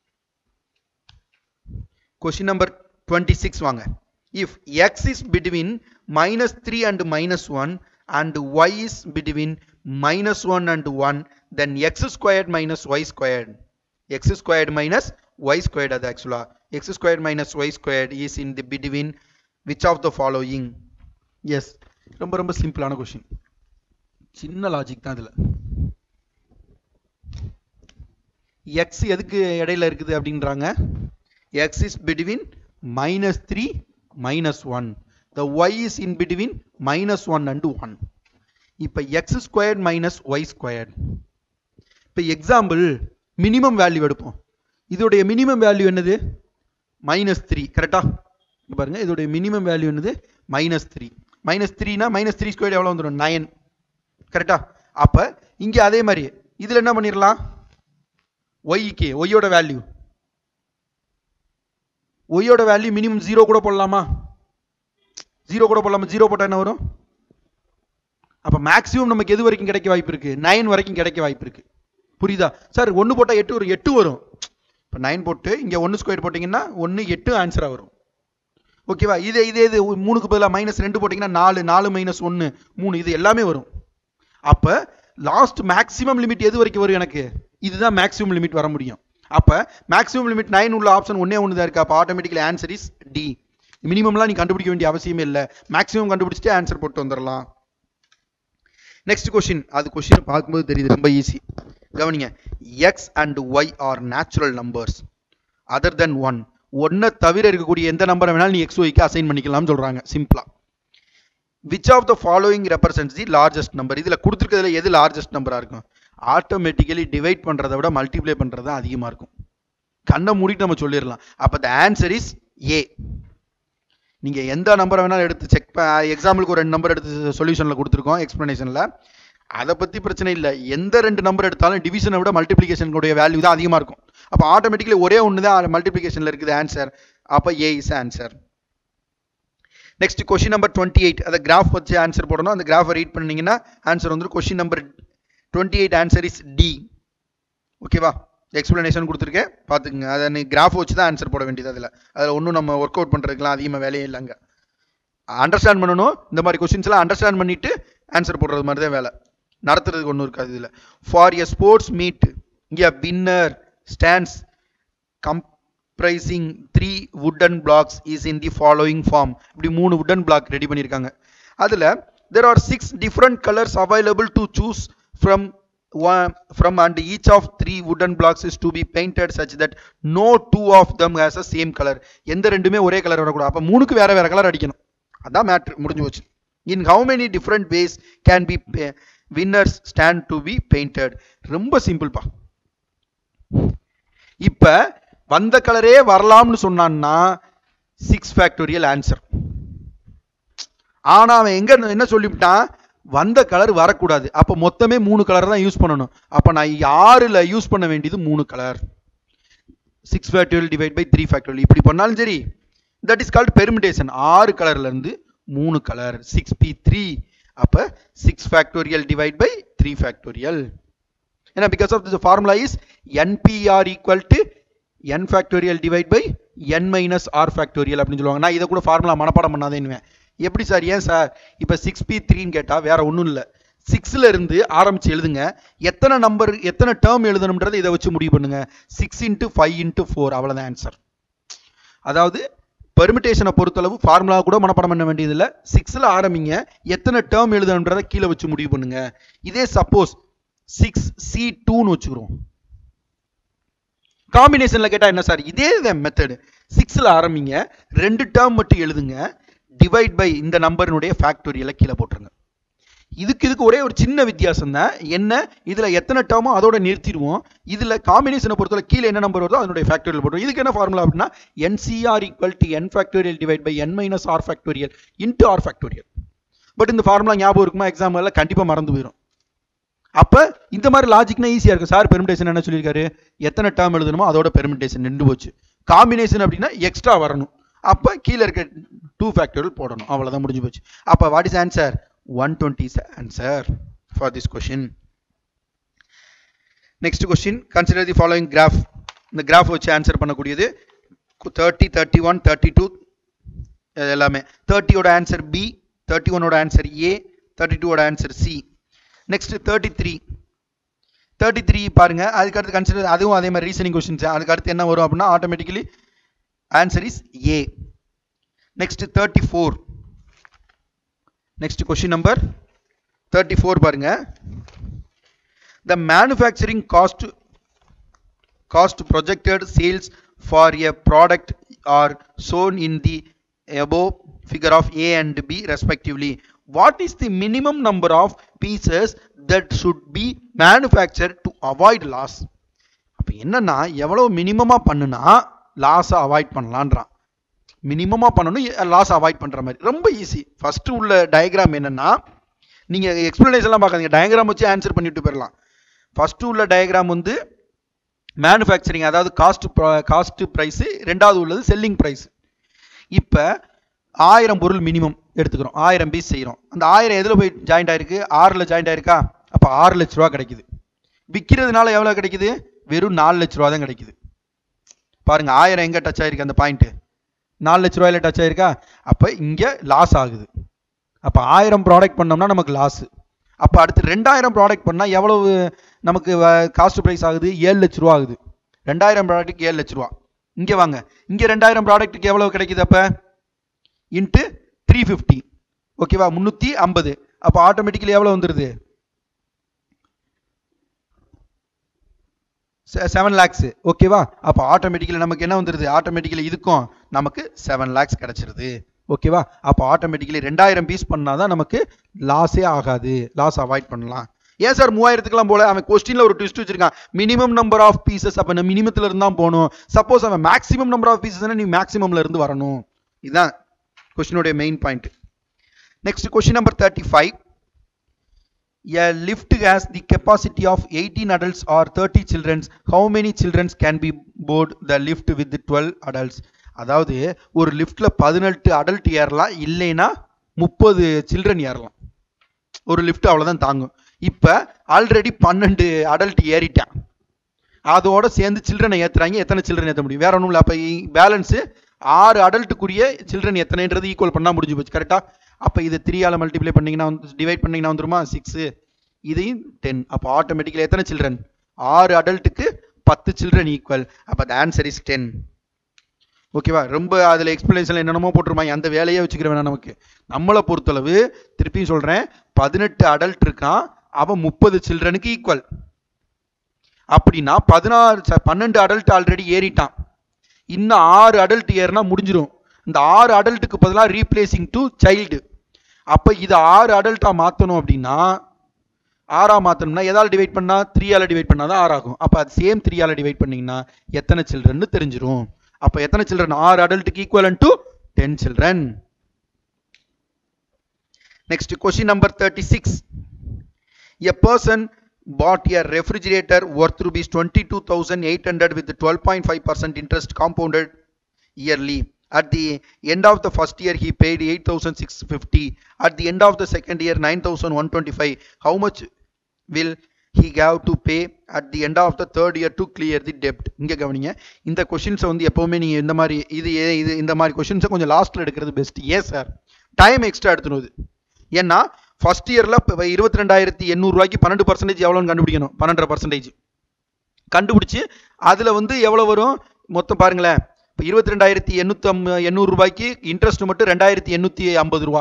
question number twenty six வாங்க if X is between minus three and minus one and Y is between minus one and one then X squared minus Y squared X squared minus y squared அது ஆக்சுவலா x squared minus y squared is in the between which of the following yes ரொம்ப ரொம்ப சிம்பிளான question சின்ன logic தான் இதில் X எதுக்கு இடையில இருக்குது அப்படின்றாங்க X is between minus three minus one the Y is in between minus one and one இப்போ X squared minus Y squared இப்போ எக்ஸாம்பிள் மினிமம் வேல்யூ எடுப்போம் இதோடைய மினிமம் வேல்யூ என்னது மைனஸ் த்ரீ கரெக்டா பாருங்க இதோடைய மினிமம் வேல்யூ என்னது மைனஸ் த்ரீ மைனஸ் த்ரீனா மைனஸ் த்ரீ ஸ்கொயர் எவ்வளோ வந்துடும் நயன் கரெக்டா அப்போ இங்கே அதே மாதிரி இதில் என்ன பண்ணிடலாம் ஒய்க்கு ஒய்யோட வேல்யூ ஒய்யோட வேல்யூ மினிமம் ஜீரோ கூட போடலாமா ஜீரோ கூட போடலாமா ஜீரோ போட்டால் என்ன வரும் அப்போ மேக்ஸிமம் நமக்கு எது வரைக்கும் கிடைக்க வாய்ப்பு இருக்கு நைன் வரைக்கும் கிடைக்க வாய்ப்பு இருக்கு புரியுதா சார் ஒன்று போட்டால் எட்டு வரும் எட்டு வரும் இப்போ நைன் போட்டு இங்கே ஒன்று ஸ்கொயர் போட்டிங்கன்னா ஒன்று எட்டு ஆன்சராக வரும் ஓகேவா இதே இதே இது மூணுக்கு பதிலாக மைனஸ் ரெண்டு போட்டிங்கன்னா நாலு நாலு மைனஸ் ஒன்று மூணு இது எல்லாமே வரும் அப்போ லாஸ்ட் மேக்ஸிமம் லிமிட் எது வரைக்கும் வரும் எனக்கு இதுதான் மேக்ஸிமம் லிமிட் வர முடியும் அப்போ மேக்ஸிமம் லிமிட் நைன் உள்ள ஆப்ஷன் ஒன்றே ஒன்று தான் இருக்கு அப்போ ஆட்டோமேட்டிக்கலி ஆன்சர் இஸ் டி மினிமம்லாம் நீ கண்டுபிடிக்க வேண்டிய அவசியமே இல்லை மேக்ஸிமம் கண்டுபிடிச்சிட்டு ஆன்சர் போட்டு வந்துடலாம் நெக்ஸ்ட் கொஸ்டின் அது கொஸ்டின் பார்க்கும்போது தெரியுது ரொம்ப ஈஸி கவனிங்க X and Y are natural numbers other than one ஒன்றை தவிர இருக்கக்கூடிய எந்த நம்பரை வேணாலும் நீ எக்ஸ் ஒய்க்கு அசைன் பண்ணிக்கலாம்னு சொல்கிறாங்க சிம்பிளாக which of the following represents the largest number இதில் கொடுத்துருக்கிறதுல எது லார்ஜஸ்ட் நம்பராக இருக்கும் ஆட்டோமேட்டிக்கலி டிவைட் பண்ணுறதை விட மல்டிப்ளை பண்ணுறது தான் அதிகமாக இருக்கும் கண்ணை மூடிட்டு நம்ம சொல்லிடலாம் அப்போ த ஆன்சர் இஸ் ஏ நீங்கள் எந்த நம்பரை வேணாலும் எடுத்து செக் எக்ஸாம்பிளுக்கு ஒரு ரெண்டு நம்பர் எடுத்து சொல்யூஷனில் கொடுத்துருக்கோம் எக்ஸ்ப்ளனேஷனில் அதை பற்றி பிரச்சனை இல்லை எந்த ரெண்டு நம்பர் எடுத்தாலும் டிவிஷனை விட மல்டிப்ளிகேஷனுடைய வேல்யூ தான் அதிகமாக இருக்கும் அப்போ ஆட்டோமேட்டிக்கலி ஒரே ஒன்று தான் மல்டிப்ளிகேஷனில் இருக்குது ஆன்சர் அப்போ A is answer next question number twenty eight அதை கிராஃப் வச்சு ஆன்சர் போடணும் அந்த கிராஃபை ரீட் பண்ணீங்கன்னா ஆன்சர் வந்து question number twenty eight answer is D ஓகேவா எக்ஸ்பிளனேஷன் கொடுத்துருக்கேன் பார்த்துக்குங்க அதை நீ கிராஃப் வச்சு தான் ஆன்சர் போட வேண்டியது அதில் அதில் ஒன்றும் நம்ம ஒர்க் அவுட் பண்ணுறதுக்குலாம் அதிகமாக வேலையே இல்லைங்க அண்டர்ஸ்டாண்ட் பண்ணணும் இந்த மாதிரி கொஸ்டின்ஸ்லாம் அண்டர்ஸ்டாண்ட் பண்ணிட்டு ஆன்சர் போடுறது மாதிரி தான் வேலை நடத்துறதுக்கு ஒன்றும் இருக்காது இதில் ஃபார் எ ஸ்போர்ட்ஸ் மீட் இங்கே winner stands comprising three wooden blocks is in the following form இப்படி மூணு வுட்டன் பிளாக் ரெடி பண்ணியிருக்காங்க அதில் there are six different colours available to choose from one from and each of three wooden blocks is to be painted such that no two of them has a same color எந்த ரெண்டுமே ஒரே colour வரக்கூடாது அப்போ மூணுக்கு வேற வேற colour அடிக்கணும் அதான் மேட்ரு முடிஞ்சு போச்சு in how many different ways can be winners stand to be painted ரொம்ப சிம்பிள்ப்பா இப்ப வந்த கலரே வரலாம்னு சொன்னான்னா சிக்ஸ் ஃபேக்டோரியல் ஆன்சர் ஆனா அவன் எங்க என்ன சொல்லிவிட்டான் வந்த கலர் வரக்கூடாது அப்போ மொத்தமே மூணு கலர் தான் யூஸ் பண்ணணும் அப்போ நான் ஆறில் யூஸ் பண்ண வேண்டியது மூணு colour six factorial divide by three factorial இப்படி பண்ணாலும் சரி தட் இஸ் கால்ட் பெர்மிடேஷன் ஆறு கலர்ல இருந்து மூணு கலர் சிக்ஸ் பி த்ரீ அப்போ six factorial divide by three factorial ஏன்னா because of this formula is NPR equal to N factorial divide by N minus R factorial அப்படின்னு சொல்லுவாங்க நான் இதை கூட ஃபார்முலா மனப்பாடம் பண்ணாதேன்னுவேன் எப்படி சார் ஏன் சார் இப்போ சிக்ஸ் பி த்ரீன்னு கேட்டால் வேற ஒன்றும் இல்லை சிக்ஸ்ல இருந்து ஆரம்பிச்சு எழுதுங்க எத்தனை நம்பர் எத்தனை டேர்ம் எழுதணுன்றதை இதை வச்சு முடிவு பண்ணுங்க six into five into four அவ்வளோதான் ஆன்சர் அதாவது பெர்மிட்டேஷனை பொறுத்தளவு ஃபார்முலா கூட மனப்பாடம் பண்ண வேண்டியதில்லை சிக்ஸில் ஆரம்பிங்க எத்தனை டேர்ம் எழுதணுன்றதை கீழே வச்சு முடிவு பண்ணுங்க இதே சப்போஸ் சிக்ஸ் சி டூன்னு வச்சுக்கிறோம் காம்பினேஷனில் கேட்டால் என்ன சார் இதே மெத்தடு சிக்ஸில் ஆரம்பிங்க ரெண்டு டேர்ம் மட்டும் எழுதுங்க டிவைட் பை இந்த நம்பரினுடைய ஃபேக்டோரியலை கீழே போட்டுருங்க இதுக்கு இதுக்கு ஒரே ஒரு சின்ன வித்தியாசம் தான் என்ன இதில் எத்தனை டேர்மோ அதோட நிறுத்திடுவோம் இதில் காம்பினேஷனை பொறுத்தவரை கீழே என்ன நம்பர் வருதோ அதனுடைய ஃபேக்டோரியல் போட்டுரும் இதுக்கு என்ன ஃபார்முலா அப்படின்னா NCR equal to N factorial divide by N minus R factorial into R factorial but இந்த ஃபார்முலா ஞாபகம் இருக்குமா எக்ஸாம்பிள் கண்டிப்பாக மறந்து போயிடும் அப்போ இந்த மாதிரி லாஜிக்னா ஈஸியாக இருக்கும் சார் பெர்மிடேஷன் என்ன சொல்லியிருக்காரு எத்தனை டேர்ம் எழுதணுமோ அதோட பெர்மிடேஷன் நின்று போச்சு காம்பினேஷன் அப்படின்னா எக்ஸ்ட்ரா வரணும் அப்போ கீழே இருக்க டூ ஃபேக்டோரியல் போடணும் அவ்வளோதான் முடிஞ்சு போச்சு அப்போ what is answer one twenty is answer for this question next question consider the following graph இந்த கிராஃப் வச்சு ஆன்சர் பண்ணக்கூடியது thirty thirty one thirty two எல்லாமே தேர்ட்டியோட ஆன்சர் பி தேர்ட்டி ஒன்னோட ஆன்சர் ஏ தேர்ட்டி டூவோட answer C next thirty three thirty three பாருங்க அதுக்கு அடுத்து கன்சிடர் அதுவும் அதே மாதிரி ரீசனிங் கொஸ்டின்ஸ் அதுக்கு அடுத்து என்ன வரும் அப்படின்னா automatically answer is A next thirty four next question number thirty four பாருங்க the manufacturing cost cost projected sales for a product are shown in the above figure of A and B respectively. What is the minimum number of pieces that should be manufactured to avoid loss? அப்போ என்னன்னா எவ்வளோ மினிமமாக பண்ணுனா லாஸை avoid பண்ணலான்றான் மினிமமாக பண்ணணும் loss avoid பண்ணுற மாதிரி ரொம்ப ஈஸி ஃபஸ்ட்டு உள்ள டயக்ராம் என்னன்னா நீங்கள் எக்ஸ்ப்ளனேஷன்லாம் பார்க்காதீங்க டயக்ராம் வச்சு ஆன்சர் பண்ணிட்டு போயிடலாம் ஃபஸ்ட்டு உள்ள டயக்ராம் வந்து மேனுஃபேக்சரிங் அதாவது காஸ்ட் காஸ்ட் ப்ரைஸு ரெண்டாவது உள்ளது செல்லிங் ப்ரைஸ் இப்போ ஆயிரம் பொருள் மினிமம் எடுத்துக்கிறோம் ஆயிரம் பீஸ் செய்கிறோம் அந்த ஆயிரம் எதில் போய் ஜாயிண்ட் ஆயிருக்கு ஆறில் ஜாயிண்ட் ஆயிருக்கா அப்போ ஆறு லட்ச ரூபா கிடைக்குது விற்கிறதுனால எவ்வளோ கிடைக்குது வெறும் நாலு லட்ச ரூபா தான் கிடைக்குது பாருங்க ஆயிரம் எங்கே டச் ஆயிருக்கு அந்த பாயிண்ட்டு நாலு லட்ச ரூபாயில டச் ஆயிருக்கா அப்போ இங்கே லாஸ் ஆகுது அப்போ ஆயிரம் ப்ராடக்ட் பண்ணோம்னா நமக்கு லாஸ் அப்போ அடுத்து ரெண்டாயிரம் ப்ராடக்ட் பண்ணால் எவ்வளவு நமக்கு காஸ்ட் ப்ரைஸ் ஆகுது ஏழு லட்ச ரூபா ஆகுது ரெண்டாயிரம் ப்ராடக்ட்டுக்கு ஏழு லட்ச ரூபா இங்கே வாங்க இங்கே ரெண்டாயிரம் ப்ராடக்ட்டுக்கு எவ்வளவு கிடைக்குது அப்போ இன்ட்டு த்ரீ ஃபிஃப்டி ஓகேவா முந்நூற்றி ஐம்பது அப்போ ஆட்டோமேட்டிக்கலி எவ்வளோ வந்துடுது செவன் லேக்ஸு ஓகேவா அப்போ ஆட்டோமேட்டிக்கலி நமக்கு என்ன வந்துடுது ஆட்டோமேட்டிக்கலி இதுக்கும் நமக்கு செவன் லேக்ஸ் கிடச்சிருது ஓகேவா அப்போ ஆட்டோமேட்டிக்கலி ரெண்டாயிரம் பீஸ் பண்ணாதான் நமக்கு லாஸே ஆகாது லாஸ் அவாய்ட் பண்ணலாம் ஏன் சார் மூவாயிரத்துக்குலாம் போல அவன் கொஸ்டின்ல ஒரு ட்விஸ்ட் வச்சிருக்கான் மினிமம் நம்பர் ஆஃப் பீசஸ் அப்போ நம்ம மினிமத்தில் இருந்து தான் போகணும் சப்போஸ் அவன் மேக்ஸிமம் நம்பர் ஆஃப் பீசஸ்னா நீ மேக்ஸிமம்ல இருந்து வரணும் இதுதான் கொஸ்டினுடைய main point next question number thirty five A lift has the capacity of 18 adults or 30 children. How many children can be board the lift with the 12 adults? அதாவது ஒரு லிஃப்ட்ல பதினெட்டு adult ஏறலாம் இல்லைன்னா முப்பது சில்ட்ரன் ஏறலாம் ஒரு லிஃப்ட் அவ்வளோதான் தாங்கும் இப்போ ஆல்ரெடி பன்னெண்டு அடல்ட் ஏறிட்டான் அதோட சேர்ந்து சில்ட்ரனை ஏற்றுறாங்க எத்தனை சில்ட்ரன் ஏற்ற முடியும் வேற ஒன்றும் இல்லை அப்போ பேலன்ஸு ஆறு அடல்ட்டுக்குரிய சில்ட்ரன் எத்தனைன்றது ஈக்குவல் பண்ணால் முடிஞ்சு போச்சு கரெக்டாக அப்போ இது த்ரீயால் மல்டிப்ளை பண்ணிங்கன்னா வந்து டிவைட் பண்ணிங்கன்னா வந்துருமா சிக்ஸு இதையும் டென் அப்போ ஆட்டோமேட்டிக்கலி எத்தனை சில்ட்ரன் ஆறு அடல்ட்டுக்கு பத்து சில்ட்ரன் ஈக்குவல் அப்போ த ஆன்சர் இஸ் டென் ஓகேவா ரொம்ப அதில் எக்ஸ்பிளேஷன் என்னென்னமோ போட்டுருமாங்க அந்த வேலையே வச்சுக்கிற வேணாம் நமக்கு நம்மளை பொறுத்தளவு திருப்பியும் சொல்கிறேன் பதினெட்டு அடல்ட் இருக்கான் அவன் முப்பது சில்ட்ரனுக்கு ஈக்குவல் அப்படின்னா பதினாறு பன்னெண்டு அடல்ட் ஆல்ரெடி ஏறிட்டான் இன்னும் ஆறு அடல்ட் ஏறினா முடிஞ்சிடும் இந்த ஆறு அடல்ட்டுக்கு பதிலாக ரீப்ளேசிங் டு சைல்டு அப்போ இதை ஆறு அடல்ட்டாக மாற்றணும் அப்படின்னா ஆறா மாற்றணும்னா எதால் டிவைட் பண்ணால் த்ரீயால் டிவைட் பண்ணால் தான் ஆறாகும் அப்போ அது சேம் த்ரீயால் டிவைட் பண்ணிங்கன்னா எத்தனை சில்ட்ரன் தெரிஞ்சிரும் அப்போ எத்தனை சில்ட்ரன் ஆறு அடல்ட்டுக்கு equivalent to ten children next question number thirty six a person bought a refrigerator worth rupees 22,800 with 12.5% interest compounded yearly. At the end of the first year, he paid 8,650. At the end of the second year, 9,125. How much will he have to pay at the end of the third year to clear the debt? இங்க கவனிங்க இந்த கொஷின்ஸை வந்து எப்பவுமே நீங்க இந்த மாதிரி இது ஏ- இது இந்த மாதிரி கொஷின்ஸை கொஞ்சம் லாஸ்ட்ல எடுக்கிறது பெஸ்ட் ஏன் சார் டைம் எக்ஸ்ட்ரா எடுத்துனது ஏன்னா ஃபர்ஸ்ட் இயர்ல இருபத்தி ரெண்டாயிரத்தி எண்ணூறு ரூபாய்க்கு பன்னெண்டு பர்சன்டேஜ் எவ்வளோன்னு கண்டுபிடிக்கணும் பன்னெண்டரை பர்சன்டேஜ் கண்டுபிடிச்சு அதுல வந்து எவ்வளவு வரும் மொத்தம் பாருங்களேன் இப்போ இருபத்தி ரெண்டாயிரத்தி எண்ணூத்தி எண்ணூறு ரூபாய்க்கு இன்ட்ரெஸ்ட் மட்டும் ரெண்டாயிரத்தி எண்ணூத்தி ஐம்பது ரூபா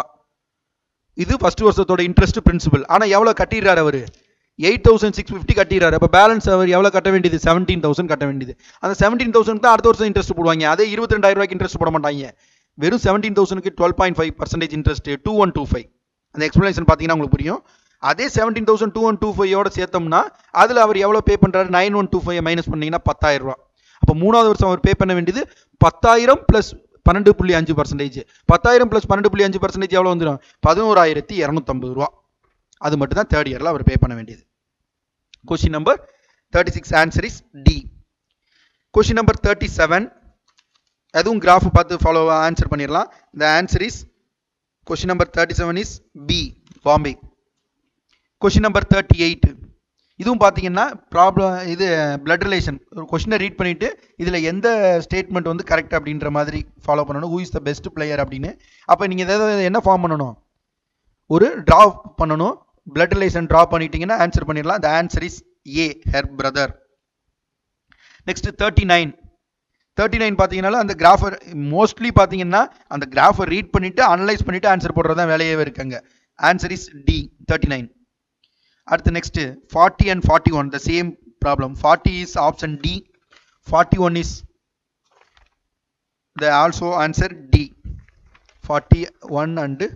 இது ஃபர்ஸ்ட் வருஷத்தோட இன்ட்ரெஸ்ட் பிரின்சிபல் ஆனா எவ்வளவு கட்டிடுறாரு அவரு எயிட் தௌசண்ட் சிக்ஸ் ஃபிஃப்டி கட்டிடுறாரு அப்போ பேலன்ஸ் அவர் எவ்வளவு கட்ட வேண்டியது செவன்டீன் தௌசண்ட் கட்ட வேண்டியது அந்த செவன்டீன் தௌசண்ட் தான் அடுத்த வருஷம் இன்ட்ரெஸ்ட் போடுவாங்க அதே இருபத்தி ரெண்டாயிரம் ரூபாய்க்கு இன்ட்ரெஸ்ட் போட மாட்டாங்க வெறும் செவன்டீன் தௌசண்ட்க்கு twelve point five percentage interest two one two five அந்த எக்ஸ்பிளேஷன் பார்த்தீங்கன்னா உங்களுக்கு புரியும் அதே seventeen thousand two one two ஃபைவோட சேர்த்தோம்னா அதில் அவர் எவ்வளோ பே பண்ணுறாரு nine one two five minus பண்ணீங்கன்னா பத்தாயிரம் ரூபா அப்போ மூணாவது வருஷம் அவர் பே பண்ண வேண்டியது பத்தாயிரம் ப்ளஸ் பன்னெண்டு புள்ளி அஞ்சு பர்சன்டேஜ் பத்தாயிரம் ப்ளஸ் பன்னெண்டு புள்ளி அஞ்சு பர்சன்டேஜ் எவ்வளோ வந்துடும் பதினோராயிரத்தி இரநூத்தம்பது ரூபா அது மட்டும் தான் தேர்ட் இயரில் அவர் பே பண்ண வேண்டியது question number thirty six answer is D question number thirty seven அதுவும் கிராஃப் பார்த்து ஃபாலோ ஆன்சர் பண்ணிடலாம் the answer is question number thirty seven is B Bombay question number thirty eight இதுவும் பார்த்தீங்கன்னா ப்ராப்ளம் இது பிளட் ரிலேஷன் ஒரு கொஷினை ரீட் பண்ணிட்டு இதில் எந்த ஸ்டேட்மெண்ட் வந்து கரெக்ட் அப்படின்ற மாதிரி ஃபாலோ பண்ணணும் who is the best player அப்படின்னு அப்போ நீங்கள் எதாவது என்ன ஃபார்ம் பண்ணணும் ஒரு ட்ரா பண்ணணும் பிளட் ரிலேஷன் ட்ரா பண்ணிட்டீங்கன்னா ஆன்சர் பண்ணிடலாம் the answer is A her brother next thirty nine thirty nine பார்த்தீங்கன்னா அந்த கிராஃபர் மோஸ்ட்லி பார்த்தீங்கன்னா அந்த கிராஃபை ரீட் பண்ணிட்டு அனலைஸ் பண்ணிட்டு ஆன்சர் போடுறது தான் வேலையே இருக்காங்க answer is D thirty nine அடுத்து next forty and forty one the same problem forty is option D forty one is the also answer D forty one and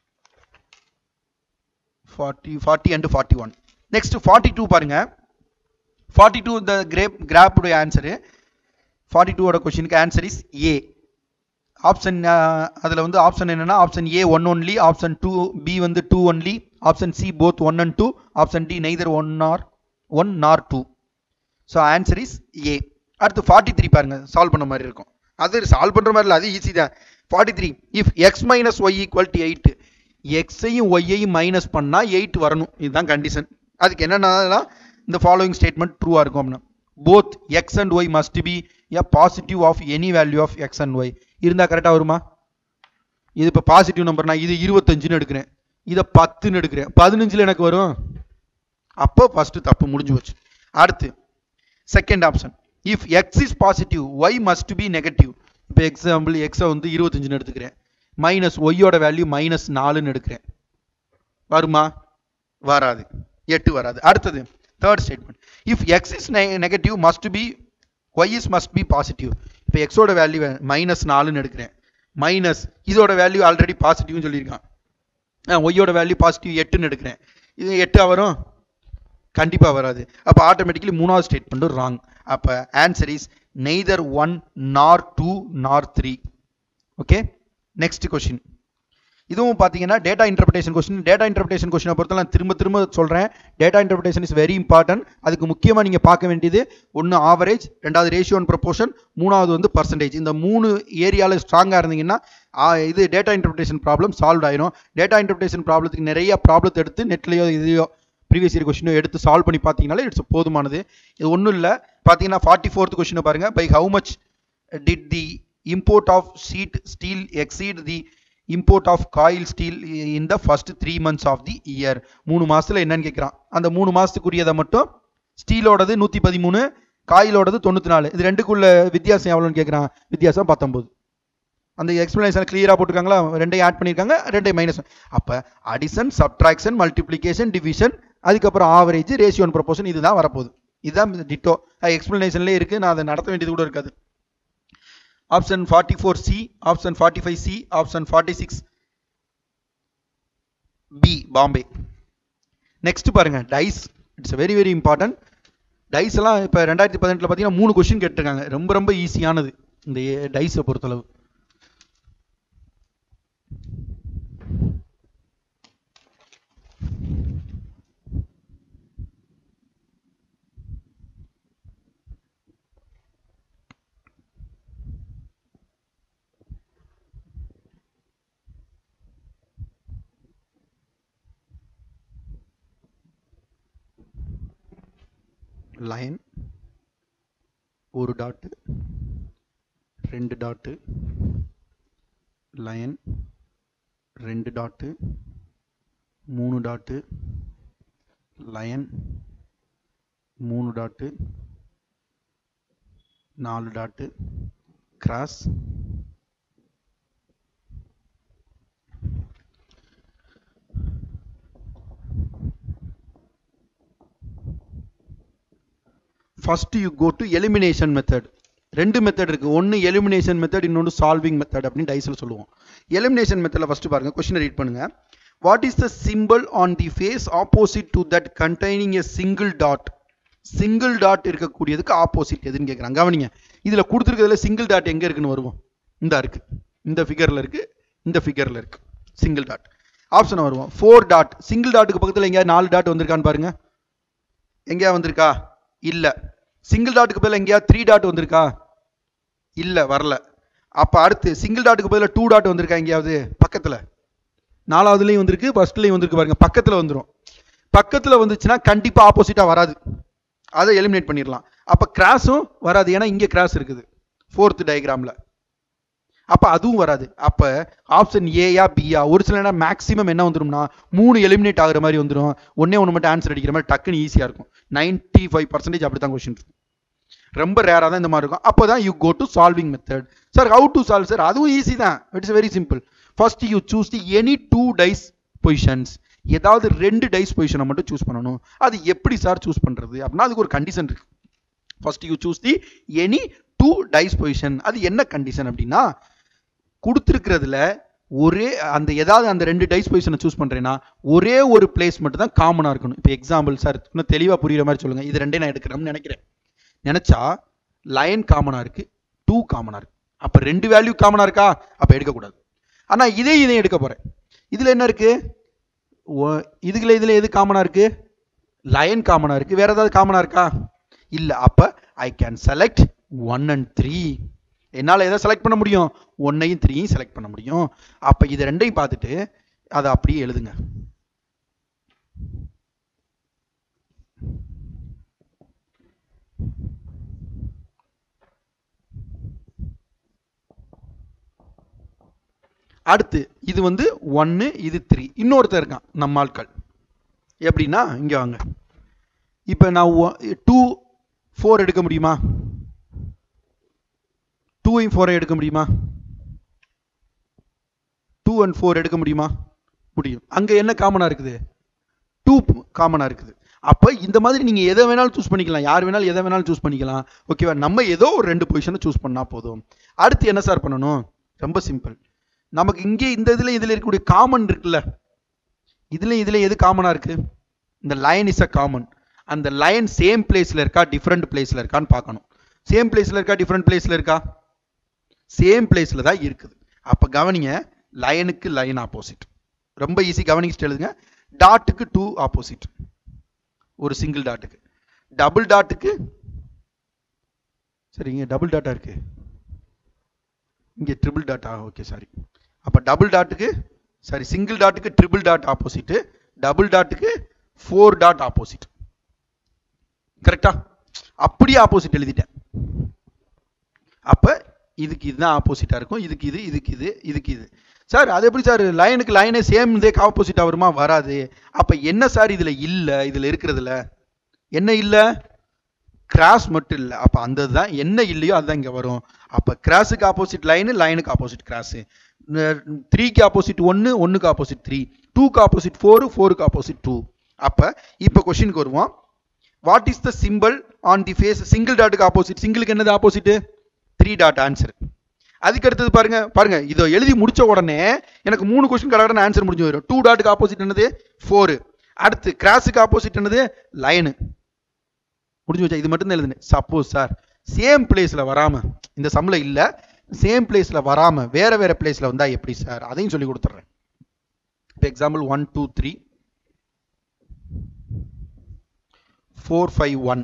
forty forty and forty one next forty two பாருங்க forty two இந்த graph கிராப்புடைய answer forty டூவோட கொஷினுக்கு answer is A option அதில் வந்து option என்னன்னா option A one only option two B வந்து two only option C both one and two option D neither one or one nor two so answer is A அடுத்து forty three பாருங்க solve பண்ண மாதிரி இருக்கும் அது solve பண்ணுற மாதிரி இல்லை அது ஈஸி தான் forty three if X minus Y equal to eight எக்ஸையும் ஒய்யையும் மைனஸ் பண்ணால் எயிட் வரணும் இதுதான் கண்டிஷன் அதுக்கு என்னென்னா இந்த ஃபாலோயிங் ஸ்டேட்மெண்ட் ட்ரூவாக இருக்கும் அப்படின்னா both X and Y must be a positive of any value of X and Y இருந்தால் கரெக்டாக வருமா இது இப்போ பாசிட்டிவ் நம்பர்னா இது இருபத்தஞ்சுன்னு எடுக்கிறேன் இதை பத்துன்னு எடுக்கிறேன் பதினஞ்சில் எனக்கு வரும் அப்போ ஃபஸ்ட்டு தப்பு முடிஞ்சு போச்சு அடுத்து second option if X is positive Y must be negative இப்போ எக்ஸாம்பிள் எக்ஸை வந்து இருபத்தஞ்சுன்னு எடுத்துக்கிறேன் மைனஸ் ஒய்யோட வேல்யூ மைனஸ் நாலுன்னு எடுக்கிறேன் வருமா வராது எட்டு வராது அடுத்தது third statement if X is negative must be Y is must be positive இப்போ எக்ஸோட வேல்யூ மைனஸ் நாலுன்னு எடுக்கிறேன் மைனஸ் இதோட வேல்யூ ஆல்ரெடி பாசிட்டிவ்னு சொல்லியிருக்கான் ஒய்யோட வேல்யூ பாசிட்டிவ் எட்டுன்னு எடுக்கிறேன் இது எட்டா வரும் கண்டிப்பாக வராது அப்போ ஆட்டோமேட்டிக்கலி மூணாவது ஸ்டேட்மெண்ட்டும் ராங் அப்போ answer is neither one nor two nor three okay next question இதுவும் பார்த்தீங்கன்னா data interpretation question data interpretation கொஸ்டினை பொறுத்த நான் திரும்ப திரும்ப சொல்கிறேன் data interpretation is very important அதுக்கு முக்கியமாக நீங்கள் பார்க்க வேண்டியது ஒன்று ஆவரேஜ் ரெண்டாவது ரேஷியோ அண்ட் ப்ரொபோர்ஷன் மூணாவது வந்து பர்சன்டேஜ் இந்த மூணு ஏரியாவில் ஸ்ட்ராங்காக இருந்தீங்கன்னா இது டேட்டா இன்டர்பிரேஷன் ப்ராப்ளம் சால்வ் ஆயிரும் டேட்டா இன்டர்பிரேஷன் ப்ராப்ளத்துக்கு நிறைய ப்ராப்ளத்தை எடுத்து நெட்லையோ இதுலையோ ப்ரீவியஸ் இயர் கொஸ்டினோ எடுத்து சால்வ் பண்ணி பார்த்தீங்கனாலே இட்ஸ் போதுமானது இது ஒன்றும் இல்லை பார்த்தீங்கன்னா ஃபார்ட்டி ஃபோர்த் கொஸ்டினை பாருங்கள் by how much did the import of sheet steel exceed the import of coil steel in the first three months of the year மூணு மாசத்துல என்னன்னு கேட்குறான் அந்த மூணு மாசத்துக்குரியதை மட்டும் ஸ்டீலோடது நூற்றி பதிமூணு காயிலோடது தொண்ணூற்றி நாலு இது ரெண்டுக்குள்ள வித்தியாசம் எவ்வளோன்னு கேட்குறான் வித்தியாசம் பத்தொம்போது அந்த எக்ஸ்பிளனேஷன் கிளியராக போட்டிருக்காங்களா ரெண்டையும் ஆட் பண்ணியிருக்காங்க ரெண்டையும் மைனஸ் அப்போ அடிஷன் சப்ட்ராக்ஷன் மல்டிப்ளிகேஷன் டிவிஷன் அதுக்கப்புறம் ஆவரேஜ் ரேஷியோ அண்ட் ப்ரொபோஷன் இதுதான் வரப்போகுது இதுதான் டிட்டோ எக்ஸ்பிளனேஷன்லேயே இருக்குது நான் அதை நடத்த வேண்டியது கூட இருக்காது option forty four C option forty five C option forty six B Bombay next பாருங்க dice it's very very important dice எல்லாம் இப்போ ரெண்டாயிரத்தி பதினெட்டில் பார்த்தீங்கன்னா மூணு கொஸ்டின் கேட்டிருக்காங்க ரொம்ப ரொம்ப ஈஸியானது இந்த டைஸை பொறுத்தளவு லைன் ஒரு டாட்டு ரெண்டு டாட்டு லைன் ரெண்டு டாட்டு மூணு டாட்டு லைன் மூணு டாட்டு நாலு dot cross first you go to elimination method ரெண்டு மெத்தட் இருக்கு ஒன்று எலிமினேஷன் மெத்தட் இன்னொன்று சால்விங் மெத்தட் அப்படின்னு டைஸில் சொல்லுவோம் எலிமினேஷன் மெத்தடில் ஃபர்ஸ்ட் பாருங்க கொஸ்டினை ரீட் பண்ணுங்க what is the simple on the face opposite to that containing a single dot single dot இருக்கக்கூடியதுக்கு ஆப்போசிட் எதுன்னு கேட்குறாங்க கவனிங்க இதில் கொடுத்துருக்கிறதுல சிங்கிள் டாட் எங்கே இருக்குன்னு வருவோம் இந்த இருக்கு இந்த ஃபிகரில் இருக்கு இந்த ஃபிகரில் இருக்கு சிங்கிள் டாட் ஆப்ஷன் வருவோம் ஃபோர் டாட் சிங்கிள் டாட்டுக்கு பக்கத்தில் எங்கேயா நாலு டாட் வந்திருக்கான்னு பாருங்க எங்கேயா வந்திருக்கா இல்ல சிங்கிள் டாட்டுக்கு பதிலா எங்கேயா த்ரீ டாட் வந்திருக்கா இல்ல வரல அப்ப அடுத்து சிங்கிள் டாட்டுக்கு பதிலா டூ டாட் வந்திருக்கா எங்கேயாவது பக்கத்துல நாலாவதுலயும் வந்திருக்கு ஃபர்ஸ்ட்லயும் வந்திருக்கு பாருங்க பக்கத்துல வந்துரும் பக்கத்துல வந்துச்சுன்னா கண்டிப்பா ஆப்போசிட்டா வராது அதை எலிமினேட் பண்ணிடலாம் அப்ப கிராஸும் வராது ஏன்னா இங்க கிராஸ் இருக்குது ஃபோர்த் டயக்ராம்ல அப்ப அதுவும் வராது அப்ப ஆப்ஷன் ஏயா பியா ஒரு சில நேரம் மேக்ஸிமம் என்ன வந்துரும்னா மூணு எலிமினேட் ஆகுற மாதிரி வந்துடும் ஒன்னே ஒன்று மட்டும் ஆன்சர் அடிக்கிற மாதிரி டக்குன்னு ஈஸியா இருக்கும் நைன்டி ஃபைவ் பர்சன்டேஜ் அப்படி தான் கொஸ்டின் இருக்கும் ரொம்ப ரேராக தான் இந்த மாதிரி இருக்கும் அப்போ தான் you go to solving method sir how to solve sir அதுவும் ஈஸி தான் it's very simple first you choose the any two dice positions ஏதாவது ரெண்டு டைஸ் பொசிஷனை மட்டும் சூஸ் பண்ணணும் அது எப்படி சார் சூஸ் பண்றது அப்படின்னா அதுக்கு ஒரு கண்டிஷன் இருக்கு first you choose the any two dice position அது என்ன கண்டிஷன் அப்படின்னா கொடுத்துருக்கிறதுல ஒரே அந்த ஏதாவது அந்த ரெண்டு டைஸ் பொசிஷனை சூஸ் பண்ணுறேன்னா ஒரே ஒரு பிளேஸ் மட்டும் தான் காமனாக இருக்கணும் இப்போ எக்ஸாம்பிள் சார் இன்னும் தெளிவாக புரியுற மாதிரி சொல்லுங்கள் இது ரெண்டே நான் எடுக்கிறேன்னு நினைக்கிறேன் நினச்சா லயன் காமனாக இருக்குது டூ காமனாக இருக்குது அப்போ ரெண்டு வேல்யூ காமனாக இருக்கா அப்போ எடுக்கக்கூடாது ஆனால் இதே இதையும் எடுக்க போகிறேன் இதில் என்ன இருக்குது இதுல இதில் எது காமனாக இருக்குது லயன் காமனாக இருக்குது வேறு ஏதாவது காமனாக இருக்கா இல்லை அப்போ I can select one and three என்னால் எதை செலக்ட் பண்ண முடியும் ஒன்னையும் த்ரீயும் செலக்ட் பண்ண முடியும் அப்போ இது ரெண்டையும் பார்த்துட்டு அதை அப்படியே எழுதுங்க அடுத்து இது வந்து ஒன்று இது த்ரீ இன்னொருத்தர் இருக்கான் நம்ம ஆட்கள் எப்படின்னா இங்கே வாங்க இப்போ நான் டூ ஃபோர் எடுக்க முடியுமா டூவையும் ஃபோரை எடுக்க முடியுமா டூ அண்ட் ஃபோர் எடுக்க முடியுமா முடியும் அங்கே என்ன காமனாக இருக்குது டூ காமனாக இருக்குது அப்போ இந்த மாதிரி நீங்கள் எதை வேணாலும் சூஸ் பண்ணிக்கலாம் யார் வேணாலும் எதை வேணாலும் சூஸ் பண்ணிக்கலாம் ஓகேவா நம்ம ஏதோ ஒரு ரெண்டு பொசிஷனை சூஸ் பண்ணால் போதும் அடுத்து என்ன சார் பண்ணணும் ரொம்ப சிம்பிள் நமக்கு இங்கே இந்த இதில் இதில் இருக்கக்கூடிய காமன் இருக்குல்ல இதில் இதில் எது காமனாக இருக்குது இந்த லைன் இஸ் அ காமன் அந்த லைன் சேம் பிளேஸில் இருக்கா டிஃப்ரெண்ட் பிளேஸில் இருக்கான்னு பார்க்கணும் சேம் பிளேஸில் இருக்கா டிஃப்ரெண்ட் பிளேஸில் இருக்கா சேம் பிளேஸில் தான் இருக்குது அப்போ கவனிங்க லைனுக்கு லைன் ஆப்போசிட் ரொம்ப ஈஸி கவனிச்சுட்டு எழுதுங்க டாட்டுக்கு டூ ஆப்போசிட் ஒரு சிங்கிள் டாட்டுக்கு டபுள் டாட்டுக்கு சரி இங்கே டபுள் டாட்டா இருக்கு இங்கே ட்ரிபிள் டாட்டா ஓகே சாரி அப்போ டபுள் டாட்டுக்கு சாரி சிங்கிள் டாட்டுக்கு ட்ரிபிள் டாட் ஆப்போசிட் டபுள் டாட்டுக்கு ஃபோர் டாட் ஆப்போசிட் கரெக்டா அப்படியே ஆப்போசிட் எழுதிட்டேன் அப்போ இதுக்கு இதுதான் ஆப்போசிட்டாக இருக்கும் இதுக்கு இது இதுக்கு இது இதுக்கு இது சார் அது எப்படி சார் லைனுக்கு லைனே சேம் இதே ஆப்போசிட்டாக வருமா வராது அப்போ என்ன சார் இதில் இல்லை இதில் இருக்கிறதுல என்ன இல்லை கிராஸ் மட்டும் இல்லை அப்போ அந்த தான் என்ன இல்லையோ அதுதான் இங்கே வரும் அப்போ கிராஸுக்கு ஆப்போசிட் லைனு லைனுக்கு ஆப்போசிட் கிராஸு த்ரீக்கு ஆப்போசிட் ஒன்று ஒன்றுக்கு ஆப்போசிட் த்ரீ டூக்கு ஆப்போசிட் ஃபோரு ஃபோருக்கு ஆப்போசிட் டூ அப்போ இப்போ கொஷினுக்கு வருவோம் what is the simple on the face single டாட்டுக்கு ஆப்போசிட் சிங்கிளுக்கு என்னது ஆப்போசிட் த்ரீ டாட் ஆன்சர் அதுக்கு அடுத்தது பாருங்க பாருங்க இதை எழுதி முடிச்ச உடனே எனக்கு மூணு கொஸ்டின் கடகடன்னு ஆன்சர் முடிஞ்சு வரும் டூ டாட்டுக்கு ஆப்போசிட் என்னது ஃபோரு அடுத்து கிராஸுக்கு ஆப்போசிட் என்னது லைனு முடிஞ்சு வச்சா இது மட்டும் தான் எழுதுனேன் சப்போஸ் சார் சேம் பிளேஸில் வராமல் இந்த சம்மில் இல்லை சேம் பிளேஸில் வராமல் வேற வேற பிளேஸில் வந்தால் எப்படி சார் அதையும் சொல்லி கொடுத்துட்றேன் இப்போ example one two three four five one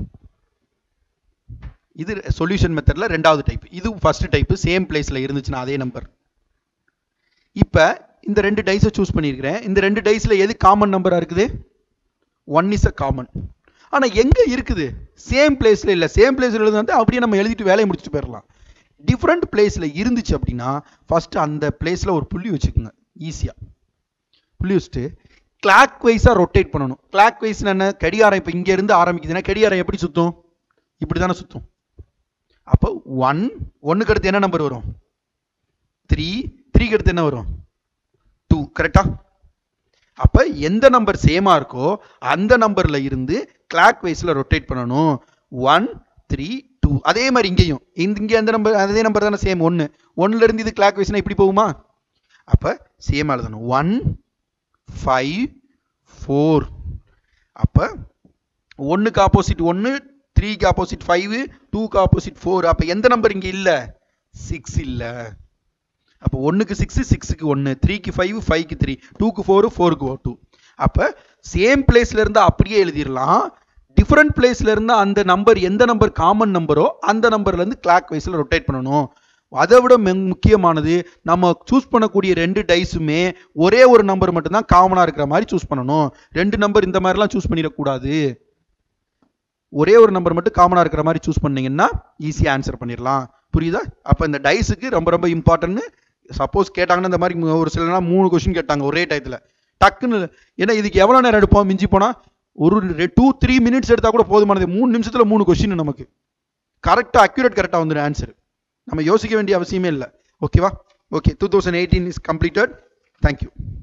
இது சொல்யூஷன் மெத்தடில் ரெண்டாவது டைப் இது ஃபர்ஸ்ட் டைப் சேம் பிளேஸில் இருந்துச்சுன்னா அதே நம்பர் இப்போ இந்த ரெண்டு டைஸை சூஸ் பண்ணியிருக்கிறேன் இந்த ரெண்டு டைஸில் எது காமன் நம்பராக இருக்குது ஒன் இஸ் அ காமன் ஆனால் எங்கே இருக்குது சேம் பிளேஸில் இல்லை சேம் பிளேஸில் எழுதுனா அப்படியே நம்ம எழுதிட்டு வேலையை முடிச்சுட்டு போயிடலாம் டிஃப்ரெண்ட் பிளேஸில் இருந்துச்சு அப்படின்னா ஃபஸ்ட்டு அந்த பிளேஸில் ஒரு புள்ளி வச்சுக்கோங்க ஈஸியாக புள்ளி வச்சுட்டு கிளாக் வைஸாக ரொட்டேட் பண்ணணும் கிளாக் வைஸ் என்ன கடிகாரம் இப்போ இங்கேருந்து ஆரம்பிக்குதுன்னா கடிகாரம் எப்படி சுற்றும் இப்படி தானே சுற்றும் அப்போ ஒன் ஒன்றுக்கு அடுத்து என்ன நம்பர் வரும் த்ரீ த்ரீக்கு அடுத்து என்ன வரும் டூ கரெக்டா அப்போ எந்த நம்பர் சேமாக இருக்கோ அந்த நம்பரில் இருந்து கிளாக் வைஸில் ரொட்டேட் பண்ணணும் ஒன் த்ரீ டூ அதே மாதிரி இங்கேயும் இந்த இங்கே அந்த நம்பர் அதே நம்பர் தானே சேம் ஒன்று ஒன்றுலேருந்து இது கிளாக் வைஸ்னால் இப்படி போகுமா அப்போ சேம் எழுதணும் ஒன் ஃபைவ் ஃபோர் அப்போ ஒன்றுக்கு ஆப்போசிட் ஒன்று த்ரீக்கு ஆப்போசிட் ஃபைவ் டூக்கு ஆப்போசிட் ஃபோர் அப்போ எந்த நம்பர் இங்கே இல்லை சிக்ஸ் இல்லை அப்போ ஒன்றுக்கு சிக்ஸு சிக்ஸுக்கு ஒன்று த்ரீக்கு ஃபைவ் ஃபைவ்க்கு த்ரீ டூக்கு ஃபோரு ஃபோருக்கு டூ அப்போ சேம் பிளேஸ்ல இருந்தால் அப்படியே எழுதிடலாம் டிஃப்ரெண்ட் பிளேஸ்ல இருந்தால் அந்த நம்பர் எந்த நம்பர் காமன் நம்பரோ அந்த நம்பர்லேருந்து கிளாக் வைஸில் ரொட்டேட் பண்ணணும் அதை விட முக்கியமானது நம்ம சூஸ் பண்ணக்கூடிய ரெண்டு டைஸுமே ஒரே ஒரு நம்பர் மட்டும்தான் காமனாக இருக்கிற மாதிரி சூஸ் பண்ணணும் ரெண்டு நம்பர் இந்த மாதிரிலாம் சூஸ் பண்ணிடக்கூடாது ஒரே ஒரு நம்பர் மட்டும் காமனாக இருக்கிற மாதிரி சூஸ் பண்ணீங்கன்னா ஈஸியாக ஆன்சர் பண்ணிடலாம் புரியுதா அப்போ இந்த டைஸுக்கு ரொம்ப ரொம்ப இம்பார்ட்டன்ட் சப்போஸ் கேட்டாங்கன்னா இந்த மாதிரி ஒரு சிலனா மூணு கொஸ்டின் கேட்டாங்க ஒரே டயத்தில் டக்குன்னு ஏன்னா இதுக்கு எவ்வளோ நேரம் எடுப்போம் மிஞ்சி போனால் ஒரு டூ த்ரீ மினிட்ஸ் எடுத்தால் கூட போதுமானது மூணு நிமிஷத்தில் மூணு கொஸ்டின் நமக்கு கரெக்டாக அக்யூரேட் கரெக்டாக வந்துடும் ஆன்சர் நம்ம யோசிக்க வேண்டிய அவசியமே இல்லை ஓகேவா okay two thousand eighteen is completed thank you